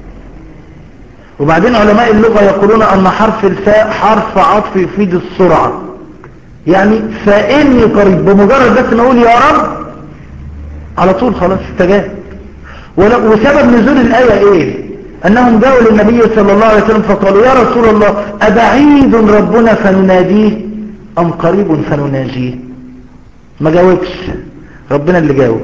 وبعدين علماء اللغة يقولون أن حرف الفاء حرف عطف يفيد السرعة يعني فإني قريب بمجرد بس ما أقول يا رب على طول خلاص استجاب وسبب نزول الآية إيه أنهم جاءوا للنبي صلى الله عليه وسلم فقالوا يا رسول الله أبعيد ربنا فنناديه أم قريب فنناجيه ما جاوبش ربنا اللي جاوب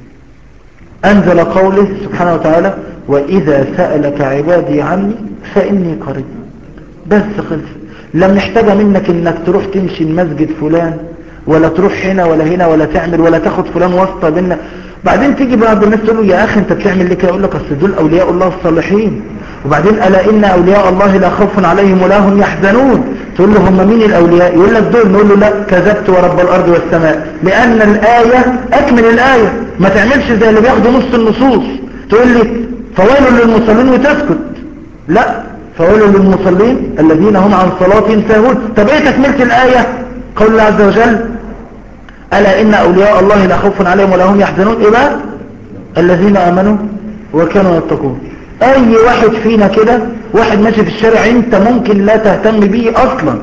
أنزل قوله سبحانه وتعالى وإذا سألك عبادي عني فإني قريب بس خلص لم نحتاج منك انك تروح تمشي المسجد فلان ولا تروح هنا ولا هنا ولا تعمل ولا تاخد فلان واسطة بينا بعدين تيجي بعض الناس تقول له يا اخي انت بتعمل ليه كده يقول لك اصل دول اولياء الله الصالحين وبعدين الا ان اولياء الله لا خوف عليهم ولا هم يحزنون تقول له هم مين الاولياء يقول لك دول نقول له لا كذبت ورب الارض والسماء لان الايه اكمل الايه ما تعملش زي اللي بياخدوا نص النصوص تقول لي فويل للمصلين وتسكت لا فويل للمصلين الذين هم عن صلاتهم ساهون طب ايه تكملة الآية قول الله عز وجل ألا إن أولياء الله لا خوف عليهم ولا هم يحزنون إيه بقى الذين آمنوا وكانوا يتقون أي واحد فينا كده واحد ماشي في الشارع انت ممكن لا تهتم به أصلا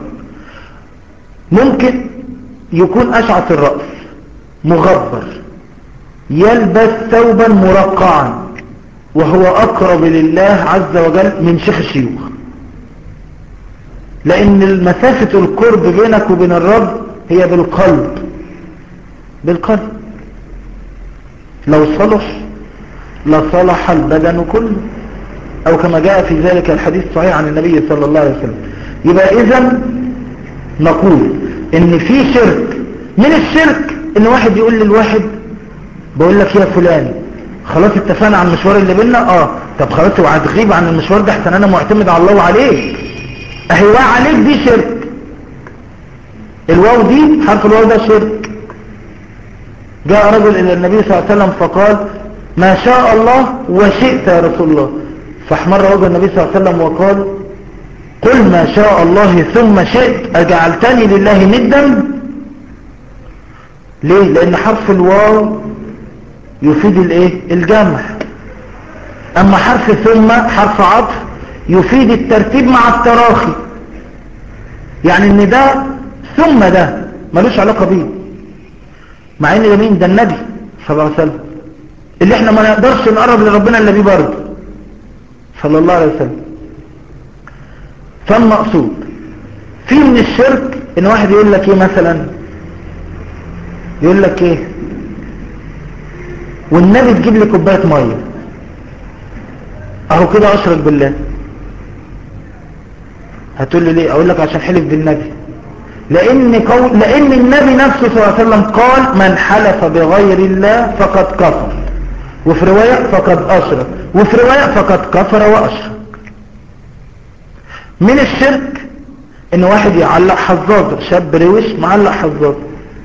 ممكن يكون أشعث الرأس مغبر يلبس ثوبا مرقعا وهو أقرب لله عز وجل من شيخ الشيوخ لأن مسافة القرب بينك وبين الرب هي بالقلب بالقلب لو صلح لصلح البدن كله أو كما جاء في ذلك الحديث صحيح عن النبي صلى الله عليه وسلم يبقى إذا نقول إن في شرك من الشرك إن واحد يقول للواحد بقول لك يا فلان خلاص اتفقنا على المشوار اللي بينا اه طب خلاص اوعى تغيب عن المشوار ده احسن انا معتمد على الله وعليك اهي عليك دي شرك الواو دي حرف الواو ده شرك جاء رجل الى النبي صلى الله عليه وسلم فقال ما شاء الله وشئت يا رسول الله فاحمر وجه النبي صلى الله عليه وسلم وقال قل ما شاء الله ثم شئت اجعلتني لله ندا ليه لان حرف الواو يفيد الايه الجمع اما حرف ثم حرف عطف يفيد الترتيب مع التراخي يعني ان ده ثم ده ملوش علاقة بيه مع ان ده مين ده النبي صلى الله عليه وسلم اللي احنا ما نقدرش نقرب لربنا الا بيه برضه صلى الله عليه وسلم فالمقصود في من الشرك ان واحد يقول لك ايه مثلا يقول لك ايه والنبي تجيب لي كوبايه ميه اهو كده اشرك بالله هتقول لي ليه اقول لك عشان حلف بالنبي لان قول لان النبي نفسه صلى الله عليه وسلم قال من حلف بغير الله فقد كفر وفي روايه فقد اشرك وفي روايه فقد كفر واشرك من الشرك ان واحد يعلق حظاظه شاب روش معلق حظاظه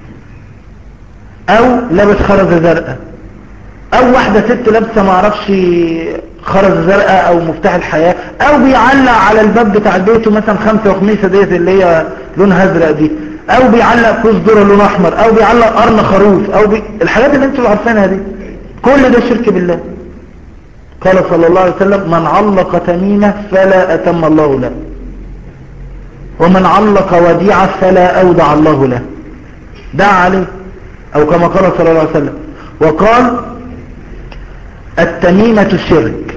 او لابس خرزه زرقاء او واحدة ست لابسة معرفش خرزة زرقاء او مفتاح الحياة او بيعلق على الباب بتاع بيته مثلا خمسة وخميسة ديت اللي هي لونها ازرق دي او بيعلق كوز ذره لون احمر او بيعلق قرن خروف او بي... الحاجات اللي انتوا عارفينها دي كل ده شرك بالله قال صلى الله عليه وسلم من علق تميمة فلا أتم الله له ومن علق وديعة فلا أودع الله له دعا عليه أو كما قال صلى الله عليه وسلم وقال التميمة شرك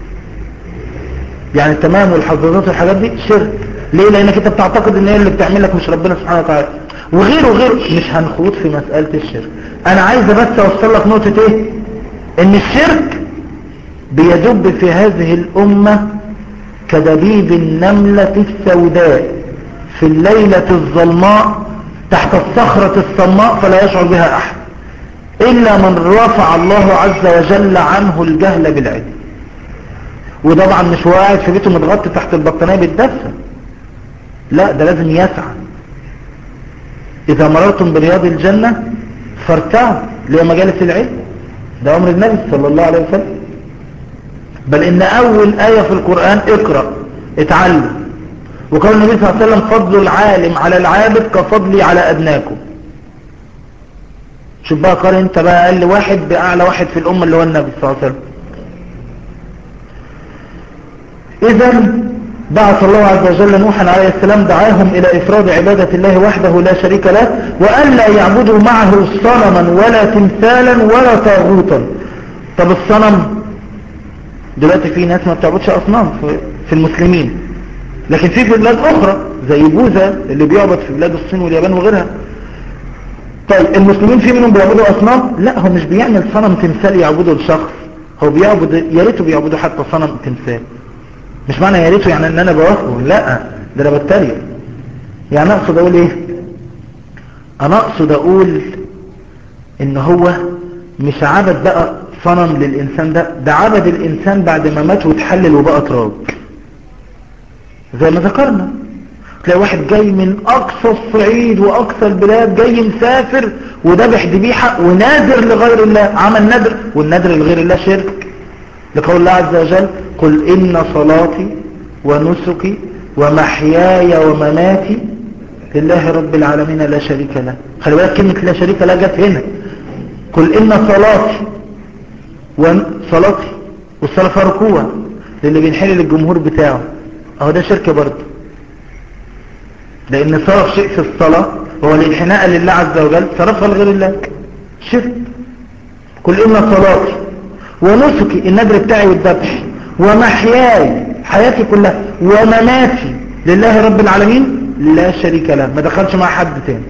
يعني التمام والحظاظات والحاجات دي شرك ليه لانك انت بتعتقد ان هي اللي بتعمل لك مش ربنا سبحانه وتعالى وغيره وغيره مش هنخوض في مسألة الشرك انا عايز بس اوصل لك نقطة ايه ان الشرك بيدب في هذه الامة كدبيب النملة السوداء في الليلة الظلماء تحت الصخرة الصماء فلا يشعر بها احد الا من رفع الله عز وجل عنه الجهل بالعلم وطبعا مش قاعد في بيته متغطي تحت البطانية بالدفة لا ده لازم يسعى اذا مررتم برياض الجنة فارتعوا اللي مجالس العلم ده امر النبي صلى الله عليه وسلم بل ان اول آية في القرآن اقرأ اتعلم وقال النبي صلى الله عليه وسلم فضل العالم على العابد كفضلي على ادناكم شوف بقى قارن انت بقى اقل واحد باعلى واحد في الامة اللي هو النبي صلى الله عليه وسلم اذا بعث الله عز وجل نوحا عليه السلام دعاهم الى افراد عبادة الله وحده لا شريك له وان لا يعبدوا معه صنما ولا تمثالا ولا طاغوتا طب الصنم دلوقتي في ناس ما بتعبدش اصنام في المسلمين لكن في بلاد اخرى زي بوذا اللي بيعبد في بلاد الصين واليابان وغيرها طيب المسلمين في منهم بيعبدوا اصنام لا هو مش بيعمل صنم تمثال يعبده لشخص هو بيعبد يا ريته بيعبدوا حتى صنم تمثال مش معنى يا ريته يعني ان انا بوافقه لا ده انا بتريق يعني اقصد اقول ايه انا اقصد اقول ان هو مش عبد بقى صنم للانسان ده ده عبد الانسان بعد ما مات وتحلل وبقى تراب زي ما ذكرنا تلاقي واحد جاي من اقصى الصعيد واقصى البلاد جاي مسافر وذبح ذبيحه ونادر لغير الله عمل ندر والندر لغير الله شرك لقول الله عز وجل قل إن صلاتي ونسكي ومحياي ومماتي لله رب العالمين لا شريك له خلي بالك كلمة لا شريك له جت هنا قل إن صلاتي وصلاتي والصلاة فيها ركوع للي بينحل للجمهور بتاعه اهو ده شرك برضه لأن صرف شيء في الصلاة هو الانحناء لله عز وجل صرفها لغير الله شرك قل إن صلاتي ونسكي النذر بتاعي والذبح ومحياي حياتي كلها ومماتي لله رب العالمين لا شريك له ما دخلش مع حد تاني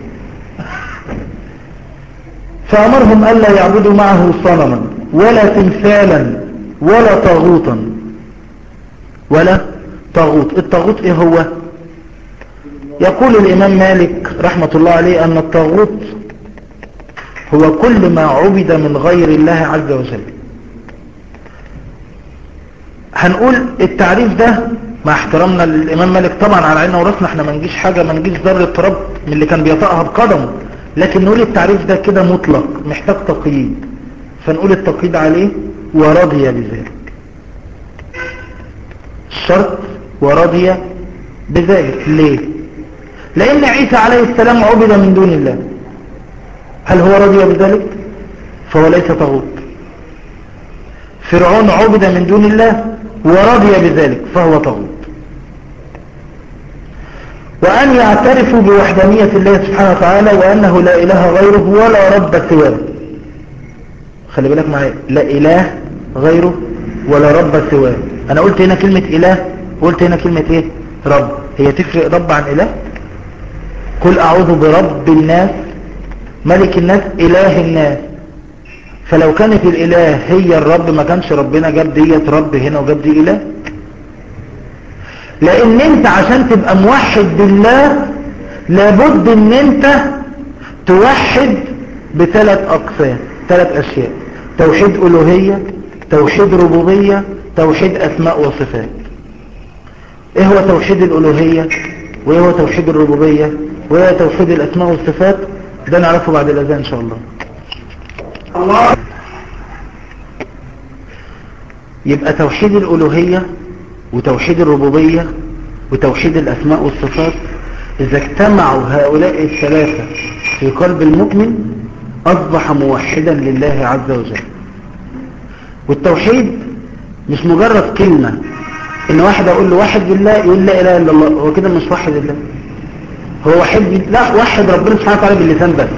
فأمرهم ألا يعبدوا معه صنما ولا تمثالا ولا طاغوتا ولا طاغوت الطاغوت ايه هو يقول الإمام مالك رحمة الله عليه أن الطاغوت هو كل ما عبد من غير الله عز وجل هنقول التعريف ده مع احترامنا للإمام مالك طبعا على عيننا وراسنا احنا ما نجيش حاجة ما نجيش ذرة تراب من اللي كان بيطأها بقدمه لكن نقول التعريف ده كده مطلق محتاج تقييد فنقول التقييد عليه ورضي بذلك الشرط ورضي بذلك ليه لأن عيسى عليه السلام عبد من دون الله هل هو رضي بذلك فهو ليس طاغوت فرعون عبد من دون الله ورضي بذلك فهو طاغوت وأن يعترفوا بوحدانية الله سبحانه وتعالى وأنه لا إله غيره ولا رب سواه خلي بالك معايا لا إله غيره ولا رب سواه أنا قلت هنا كلمة إله قلت هنا كلمة إيه رب هي تفرق رب عن إله قل أعوذ برب الناس ملك الناس إله الناس فلو كانت الإله هي الرب ما كانش ربنا جاب ديت رب هنا وجاب دي إله لأن أنت عشان تبقى موحد بالله لابد أن أنت توحد بثلاث أقسام ثلاث أشياء توحيد ألوهية توحيد ربوبية توحيد أسماء وصفات إيه هو توحيد الألوهية وإيه هو توحيد الربوبية وإيه هو توحيد الأسماء والصفات ده نعرفه بعد الأذان إن شاء الله الله يبقى توحيد الألوهية وتوحيد الربوبية وتوحيد الأسماء والصفات إذا اجتمعوا هؤلاء الثلاثة في قلب المؤمن أصبح موحدا لله عز وجل والتوحيد مش مجرد كلمة إن واحد أقول له واحد بالله يقول لا إله إلا الله هو كده مش واحد الله هو واحد لا واحد ربنا سبحانه وتعالى باللسان بس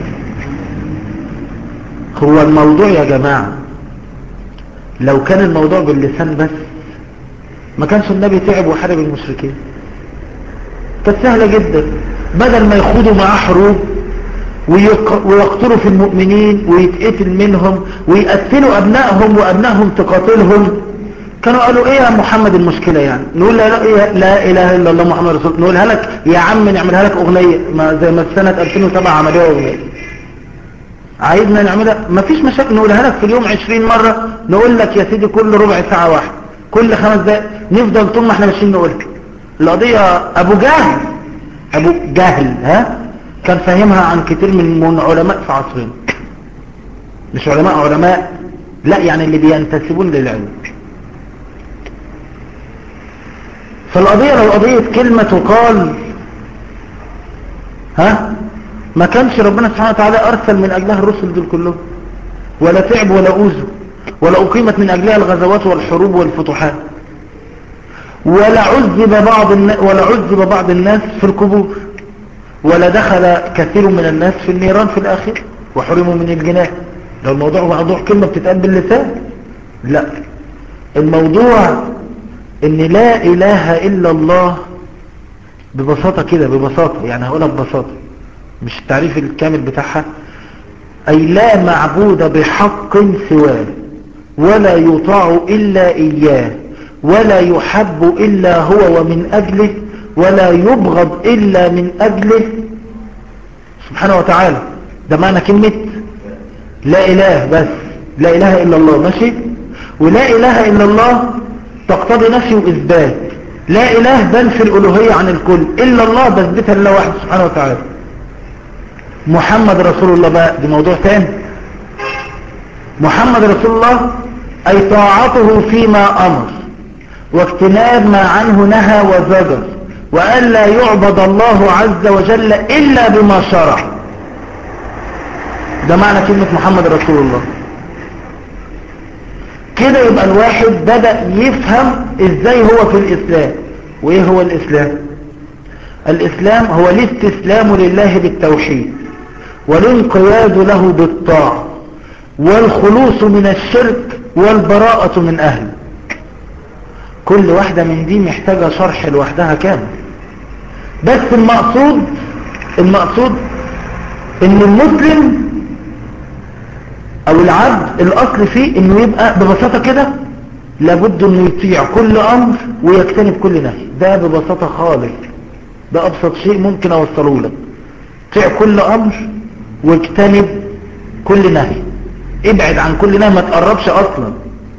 هو الموضوع يا جماعة لو كان الموضوع باللسان بس ما كانش النبي تعب وحارب المشركين كانت سهلة جدا بدل ما يخوضوا معاه حروب ويقتلوا في المؤمنين ويتقتل منهم ويقتلوا أبنائهم وأبنائهم تقاتلهم كانوا قالوا ايه يا محمد المشكلة يعني نقول لا, إيه لا اله الا الله محمد رسول نقولها لك يا عم نعملها لك اغنية ما زي ما سنة 2007 عملوها اغنية عايزنا نعملها ما فيش مشاكل نقولها لك في اليوم 20 مرة نقول لك يا سيدي كل ربع ساعة واحدة كل خمس دقايق نفضل طول ما احنا ماشيين نقولها القضية ابو جهل ابو جهل ها كان فاهمها عن كتير من, من علماء في عصرنا مش علماء علماء لا يعني اللي بينتسبون للعلم فالقضية لو قضية كلمة تقال ها ما كانش ربنا سبحانه وتعالى أرسل من أجلها الرسل دول كلهم ولا تعب ولا أوزوا ولا أقيمت من أجلها الغزوات والحروب والفتوحات ولا عذب بعض ولا عذب بعض الناس في القبور ولا دخل كثير من الناس في النيران في الآخر وحرموا من الجنان لو الموضوع موضوع كلمة بتتقال باللسان لا الموضوع ان لا اله الا الله ببساطة كده ببساطة يعني هقولها ببساطة مش التعريف الكامل بتاعها اي لا معبود بحق سواه ولا يطاع الا اياه ولا يحب الا هو ومن اجله ولا يبغض الا من اجله سبحانه وتعالى ده معنى كلمة لا اله بس لا اله الا الله ماشي ولا اله الا الله تقتضي نفي وإثبات لا إله بنفي الألوهية عن الكل إلا الله بثبتها لله واحد سبحانه وتعالى محمد رسول الله بقى دي موضوع ثاني محمد رسول الله أي طاعته فيما أمر واجتناب ما عنه نهى وزجر وألا يعبد الله عز وجل إلا بما شرع ده معنى كلمة محمد رسول الله كده يبقى الواحد بدأ يفهم ازاي هو في الاسلام وايه هو الاسلام الاسلام هو الاستسلام لله بالتوحيد والانقياد له بالطاعة والخلوص من الشرك والبراءة من اهله كل واحدة من دي محتاجة شرح لوحدها كامل بس المقصود المقصود ان المسلم او العبد الاصل فيه انه يبقى ببساطة كده لابد انه يطيع كل امر ويجتنب كل نهي ده ببساطة خالص ده ابسط شيء ممكن اوصله لك طيع كل امر واجتنب كل نهي ابعد عن كل نهي ما تقربش اصلا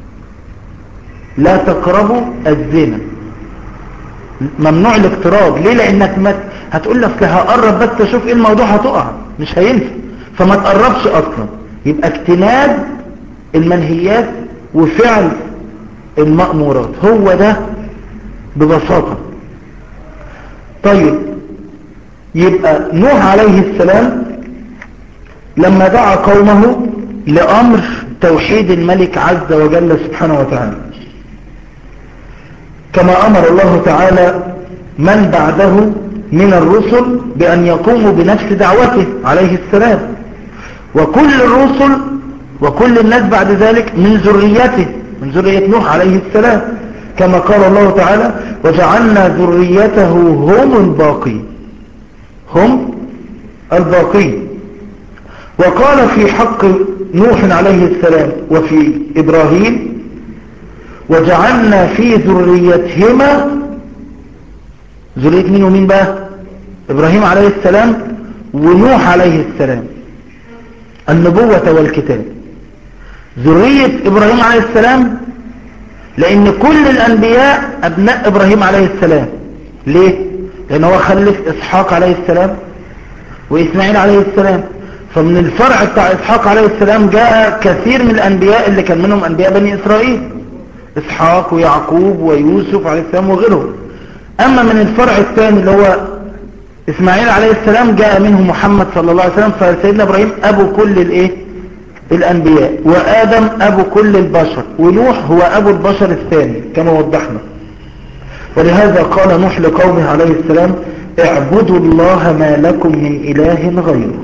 لا تقربوا الزنا ممنوع الاقتراب ليه لانك ما هتقول لك هقرب بس اشوف ايه الموضوع هتقع مش هينفع فما تقربش اصلا يبقى اجتناب المنهيات وفعل المأمورات هو ده ببساطة طيب يبقى نوح عليه السلام لما دعا قومه لأمر توحيد الملك عز وجل سبحانه وتعالى كما أمر الله تعالى من بعده من الرسل بأن يقوموا بنفس دعوته عليه السلام وكل الرسل وكل الناس بعد ذلك من ذريته من ذرية نوح عليه السلام كما قال الله تعالى وجعلنا ذريته هم الباقين هم الباقين وقال في حق نوح عليه السلام وفي إبراهيم وجعلنا في ذريتهما ذرية مين ومين بقى إبراهيم عليه السلام ونوح عليه السلام النبوة والكتاب ذرية إبراهيم عليه السلام لأن كل الأنبياء أبناء إبراهيم عليه السلام ليه؟ لأن هو خلف إسحاق عليه السلام وإسماعيل عليه السلام فمن الفرع بتاع إسحاق عليه السلام جاء كثير من الأنبياء اللي كان منهم أنبياء بني إسرائيل إسحاق ويعقوب ويوسف عليه السلام وغيرهم أما من الفرع الثاني اللي هو إسماعيل عليه السلام جاء منه محمد صلى الله عليه وسلم فسيدنا إبراهيم أبو كل الإيه الأنبياء وآدم أبو كل البشر ونوح هو أبو البشر الثاني كما وضحنا ولهذا قال نوح لقومه عليه السلام اعبدوا الله ما لكم من إله غيره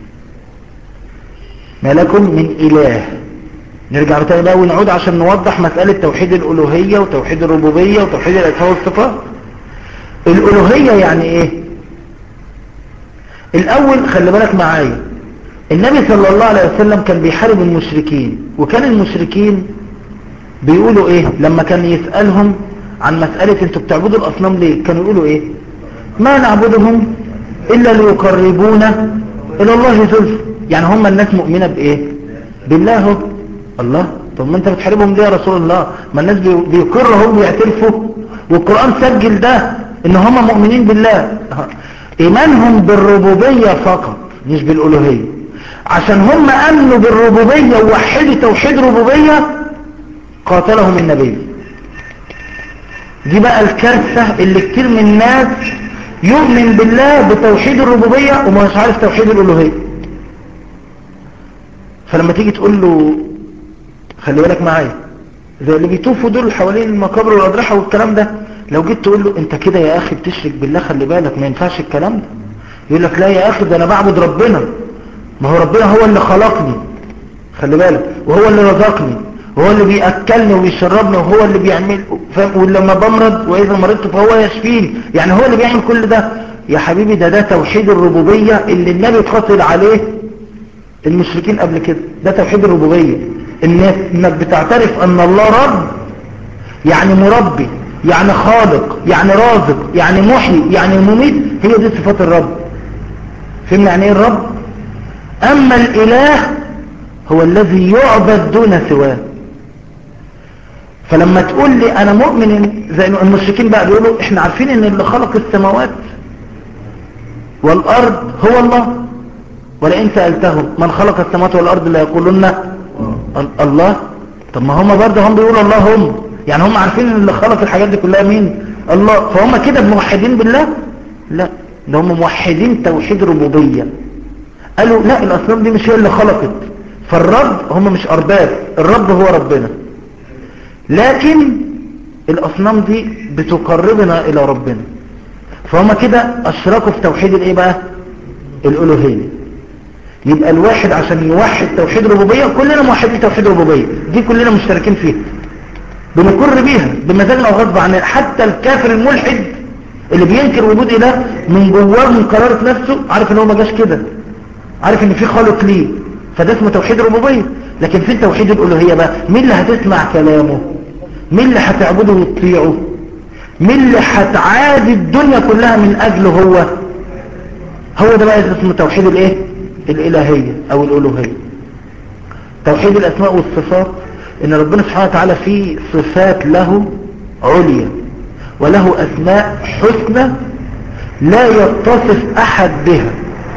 ما لكم من إله نرجع تاني بقى ونعود عشان نوضح مسألة توحيد الألوهية وتوحيد الربوبية وتوحيد الأسماء والصفات الألوهية يعني إيه الأول خلي بالك معايا النبي صلى الله عليه وسلم كان بيحارب المشركين وكان المشركين بيقولوا إيه لما كان يسألهم عن مسألة انتوا بتعبدوا الأصنام ليه كانوا يقولوا إيه ما نعبدهم إلا ليقربونا إلى الله زلف يعني هم الناس مؤمنة بإيه بالله هو. الله طب ما انت بتحاربهم ليه يا رسول الله ما الناس بيقروا هم ويعترفوا والقرآن سجل ده ان هم مؤمنين بالله ايمانهم بالربوبية فقط مش بالالوهية عشان هم امنوا بالربوبية ووحدوا توحيد ربوبية قاتلهم النبي دي بقى الكارثة اللي كتير من الناس يؤمن بالله بتوحيد الربوبية وما مش عارف توحيد الالوهية فلما تيجي تقول له خلي بالك معايا زي اللي بيطوفوا دول حوالين المقابر والاضرحه والكلام ده لو جيت تقول له انت كده يا اخي بتشرك بالله خلي بالك ما ينفعش الكلام ده يقول لك لا يا اخي ده انا بعبد ربنا ما هو ربنا هو اللي خلقني خلي بالك وهو اللي رزقني وهو اللي بيأكلني وبيشربني وهو اللي بيعمل ولما بمرض واذا مرضت فهو يشفيني يعني هو اللي بيعمل كل ده يا حبيبي ده ده توحيد الربوبية اللي النبي اتقتل عليه المشركين قبل كده ده توحيد الربوبية الناس انك بتعترف ان الله رب يعني مربي يعني خالق يعني رازق يعني محيي يعني مميت هي دي صفات الرب فهمنا يعني ايه الرب اما الاله هو الذي يعبد دون سواه فلما تقول لي انا مؤمن زي المشركين بقى بيقولوا احنا عارفين ان اللي خلق السماوات والارض هو الله ولئن سألتهم من خلق السماوات والارض لا يقولون الله طب ما هم برضه هم بيقولوا الله هم يعني هم عارفين ان اللي خلق الحاجات دي كلها مين الله فهم كده موحدين بالله لا ده هم موحدين توحيد ربوبية قالوا لا الاصنام دي مش هي اللي خلقت فالرب هم مش ارباب الرب هو ربنا لكن الاصنام دي بتقربنا الى ربنا فهم كده اشركوا في توحيد الايه بقى الالوهيه يبقى الواحد عشان يوحد توحيد ربوبية كلنا موحدين توحيد ربوبية دي كلنا مشتركين فيها بنقر بيها بمزاجنا وغصب عننا حتى الكافر الملحد اللي بينكر وجود اله من جواه من قرارة نفسه عارف ان هو ما جاش كده عارف ان في خالق ليه فده اسمه توحيد الربوبية لكن في توحيد الالوهية بقى مين اللي هتسمع كلامه مين اللي هتعبده وتطيعه مين اللي هتعادي الدنيا كلها من اجله هو هو ده بقى اسمه توحيد الايه الإلهية أو الألوهية توحيد الأسماء والصفات إن ربنا سبحانه وتعالى فيه صفات له عليا وله أسماء حسنى لا يتصف أحد بها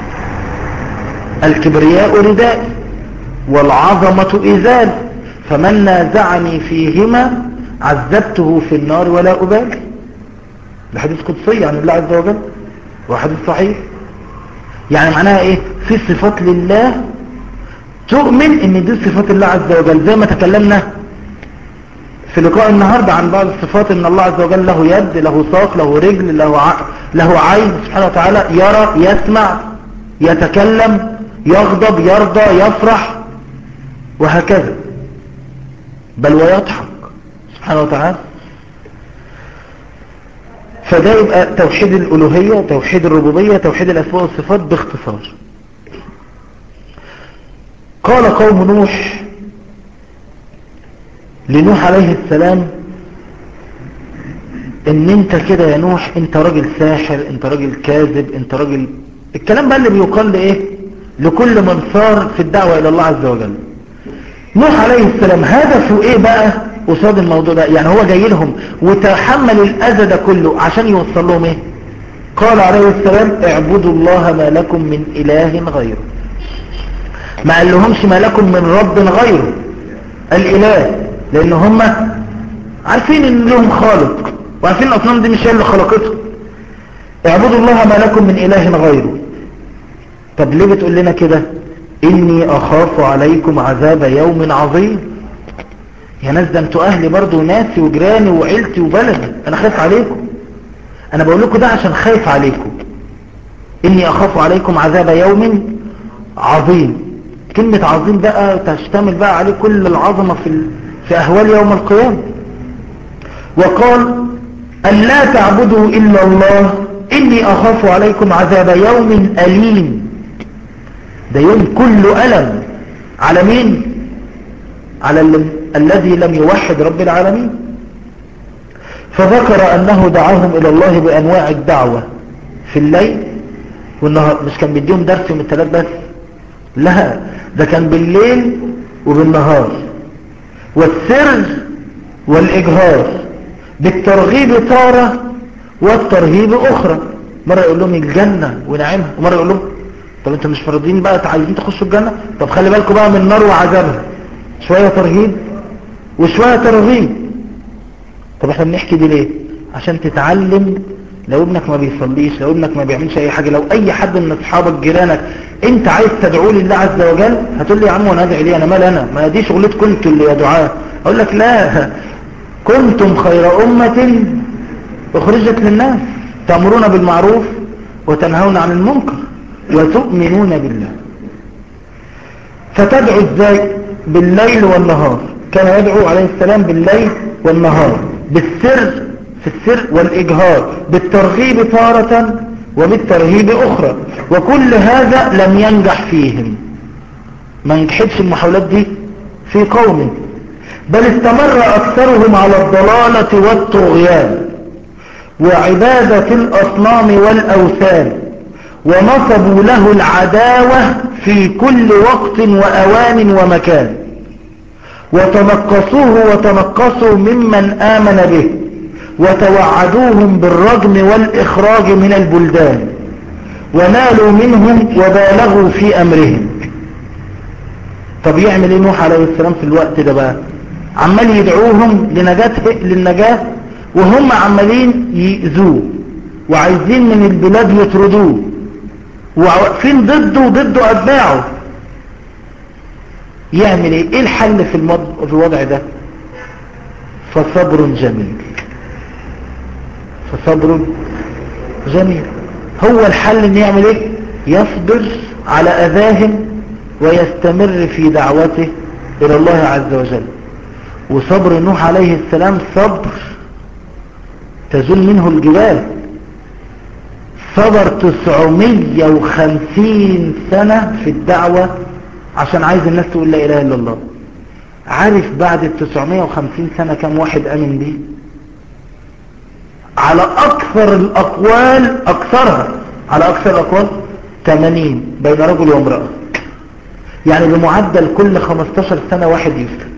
الكبرياء رداء والعظمة إزال فمن نازعني فيهما عذبته في النار ولا أبالي الحديث قدسي عن الله عز وجل وحديث صحيح يعني معناها ايه في صفات لله تؤمن ان دي صفات الله عز وجل زي ما تكلمنا في لقاء النهاردة عن بعض الصفات ان الله عز وجل له يد له ساق له رجل له, ع... له عين سبحانه وتعالى يرى يسمع يتكلم يغضب يرضى يفرح وهكذا بل ويضحك سبحانه وتعالى فده يبقى توحيد الألوهية توحيد الربوبية توحيد الأسماء والصفات باختصار قال قوم نوح لنوح عليه السلام ان انت كده يا نوح انت راجل ساحر انت راجل كاذب انت راجل الكلام بقى اللي بيقال لايه لكل من صار في الدعوة الى الله عز وجل نوح عليه السلام هدفه ايه بقى قصاد الموضوع ده يعني هو جاي لهم وتحمل الاذى ده كله عشان يوصل لهم ايه قال عليه السلام اعبدوا الله ما لكم من اله غيره ما قال لهمش ما لكم من رب غيره الاله لان هم عارفين ان لهم خالق وعارفين الاصنام دي مش هي اللي خلقتهم اعبدوا الله ما لكم من اله غيره طب ليه بتقول لنا كده اني اخاف عليكم عذاب يوم عظيم يا ناس ده انتوا اهلي برضو وناسي وجيراني وعيلتي وبلدي انا خايف عليكم انا بقول لكم ده عشان خايف عليكم اني اخاف عليكم عذاب يوم عظيم كلمة عظيم بقى تشتمل بقى عليه كل العظمة في, في اهوال يوم القيامة وقال أن لا تعبدوا إلا الله إني أخاف عليكم عذاب يوم أليم ده يوم كله ألم على مين على ال... الذي لم يوحد رب العالمين فذكر أنه دعاهم إلى الله بأنواع الدعوة في الليل والنهار مش كان بيديهم درس يوم الثلاث بس لا ده كان بالليل وبالنهار والسر والإجهار بالترغيب تارة والترهيب أخرى مرة يقول لهم الجنة ونعمها ومرة يقول لهم طب انتوا مش فرضين بقى عايزين تخشوا الجنة طب خلي بالكم بقى من النار وعذابها شوية ترهيب وشوية ترغيب طب احنا بنحكي دي ليه عشان تتعلم لو ابنك ما بيصليش لو ابنك ما بيعملش اي حاجة لو اي حد من اصحابك جيرانك انت عايز تدعو لله عز وجل هتقول لي يا عم وانا ادعي ليه انا مال انا ما دي شغلتكم انتوا اللي يا دعاء اقول لك لا كنتم خير امة اخرجت للناس تأمرون بالمعروف وتنهون عن المنكر وتؤمنون بالله فتدعو ازاي بالليل والنهار كان يدعو عليه السلام بالليل والنهار بالسر في السر والإجهار بالترغيب تارة وبالترهيب أخرى وكل هذا لم ينجح فيهم ما نجحتش المحاولات دي في قومه بل استمر أكثرهم على الضلالة والطغيان وعبادة الأصنام والأوثان ونصبوا له العداوة في كل وقت وأوان ومكان وتنقصوه وتنقصوا ممن آمن به وتوعدوهم بالرجم والإخراج من البلدان ونالوا منهم وبالغوا في أمرهم طب يعمل ايه نوح عليه السلام في الوقت ده بقى عمال يدعوهم لنجاة للنجاة وهم عمالين يأذوه وعايزين من البلاد يطردوه وواقفين ضده وضده أتباعه يعمل ايه ايه الحل في, المض... في الوضع ده فصبر جميل فصبر جميل هو الحل ان يعمل ايه يصبر على اذاهم ويستمر في دعوته الى الله عز وجل وصبر نوح عليه السلام صبر تزول منه الجبال صبر 950 سنة في الدعوة عشان عايز الناس تقول لا اله الا الله عارف بعد ال 950 سنة كم واحد امن بيه على اكثر الاقوال اكثرها على اكثر الاقوال 80 بين رجل وامرأة يعني بمعدل كل 15 سنة واحد يسلم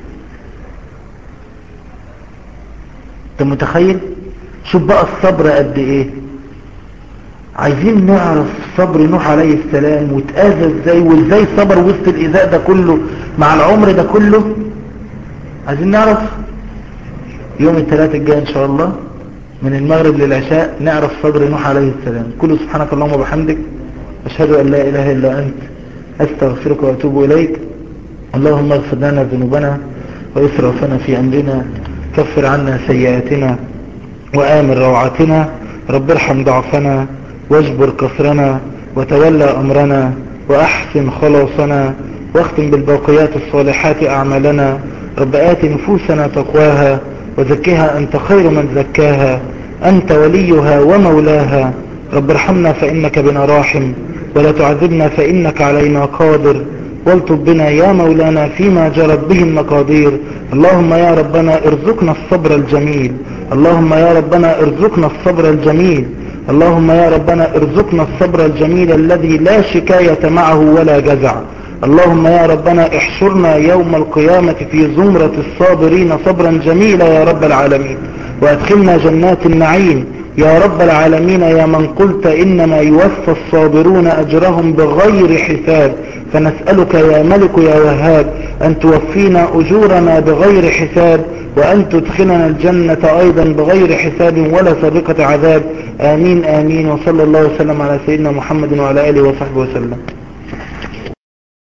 انت متخيل شوف بقى الصبر قد ايه عايزين نعرف صبر نوح عليه السلام وتآذى ازاي وازاي صبر وسط الايذاء ده كله مع العمر ده كله عايزين نعرف يوم الثلاث الجاي ان شاء الله من المغرب للعشاء نعرف صبر نوح عليه السلام كل سبحانك اللهم وبحمدك اشهد ان لا اله الا انت استغفرك واتوب اليك اللهم اغفر لنا ذنوبنا واسرافنا في امرنا كفر عنا سيئاتنا وآمن روعتنا رب ارحم ضعفنا واجبر كسرنا وتولى أمرنا وأحسن خلاصنا واختم بالباقيات الصالحات أعمالنا رب آت نفوسنا تقواها وزكها أنت خير من زكاها أنت وليها ومولاها رب ارحمنا فإنك بنا راحم ولا تعذبنا فإنك علينا قادر والطب بنا يا مولانا فيما جرت به المقادير اللهم يا ربنا ارزقنا الصبر الجميل اللهم يا ربنا ارزقنا الصبر الجميل اللهم يا ربنا ارزقنا الصبر الجميل الذي لا شكاية معه ولا جزع اللهم يا ربنا احشرنا يوم القيامة في زمرة الصابرين صبرا جميلا يا رب العالمين وادخلنا جنات النعيم يا رب العالمين يا من قلت إنما يوفى الصابرون أجرهم بغير حساب فنسألك يا ملك يا وهاب أن توفينا أجورنا بغير حساب وأن تدخلنا الجنة أيضا بغير حساب ولا سابقة عذاب آمين آمين وصلى الله وسلم على سيدنا محمد وعلى آله وصحبه وسلم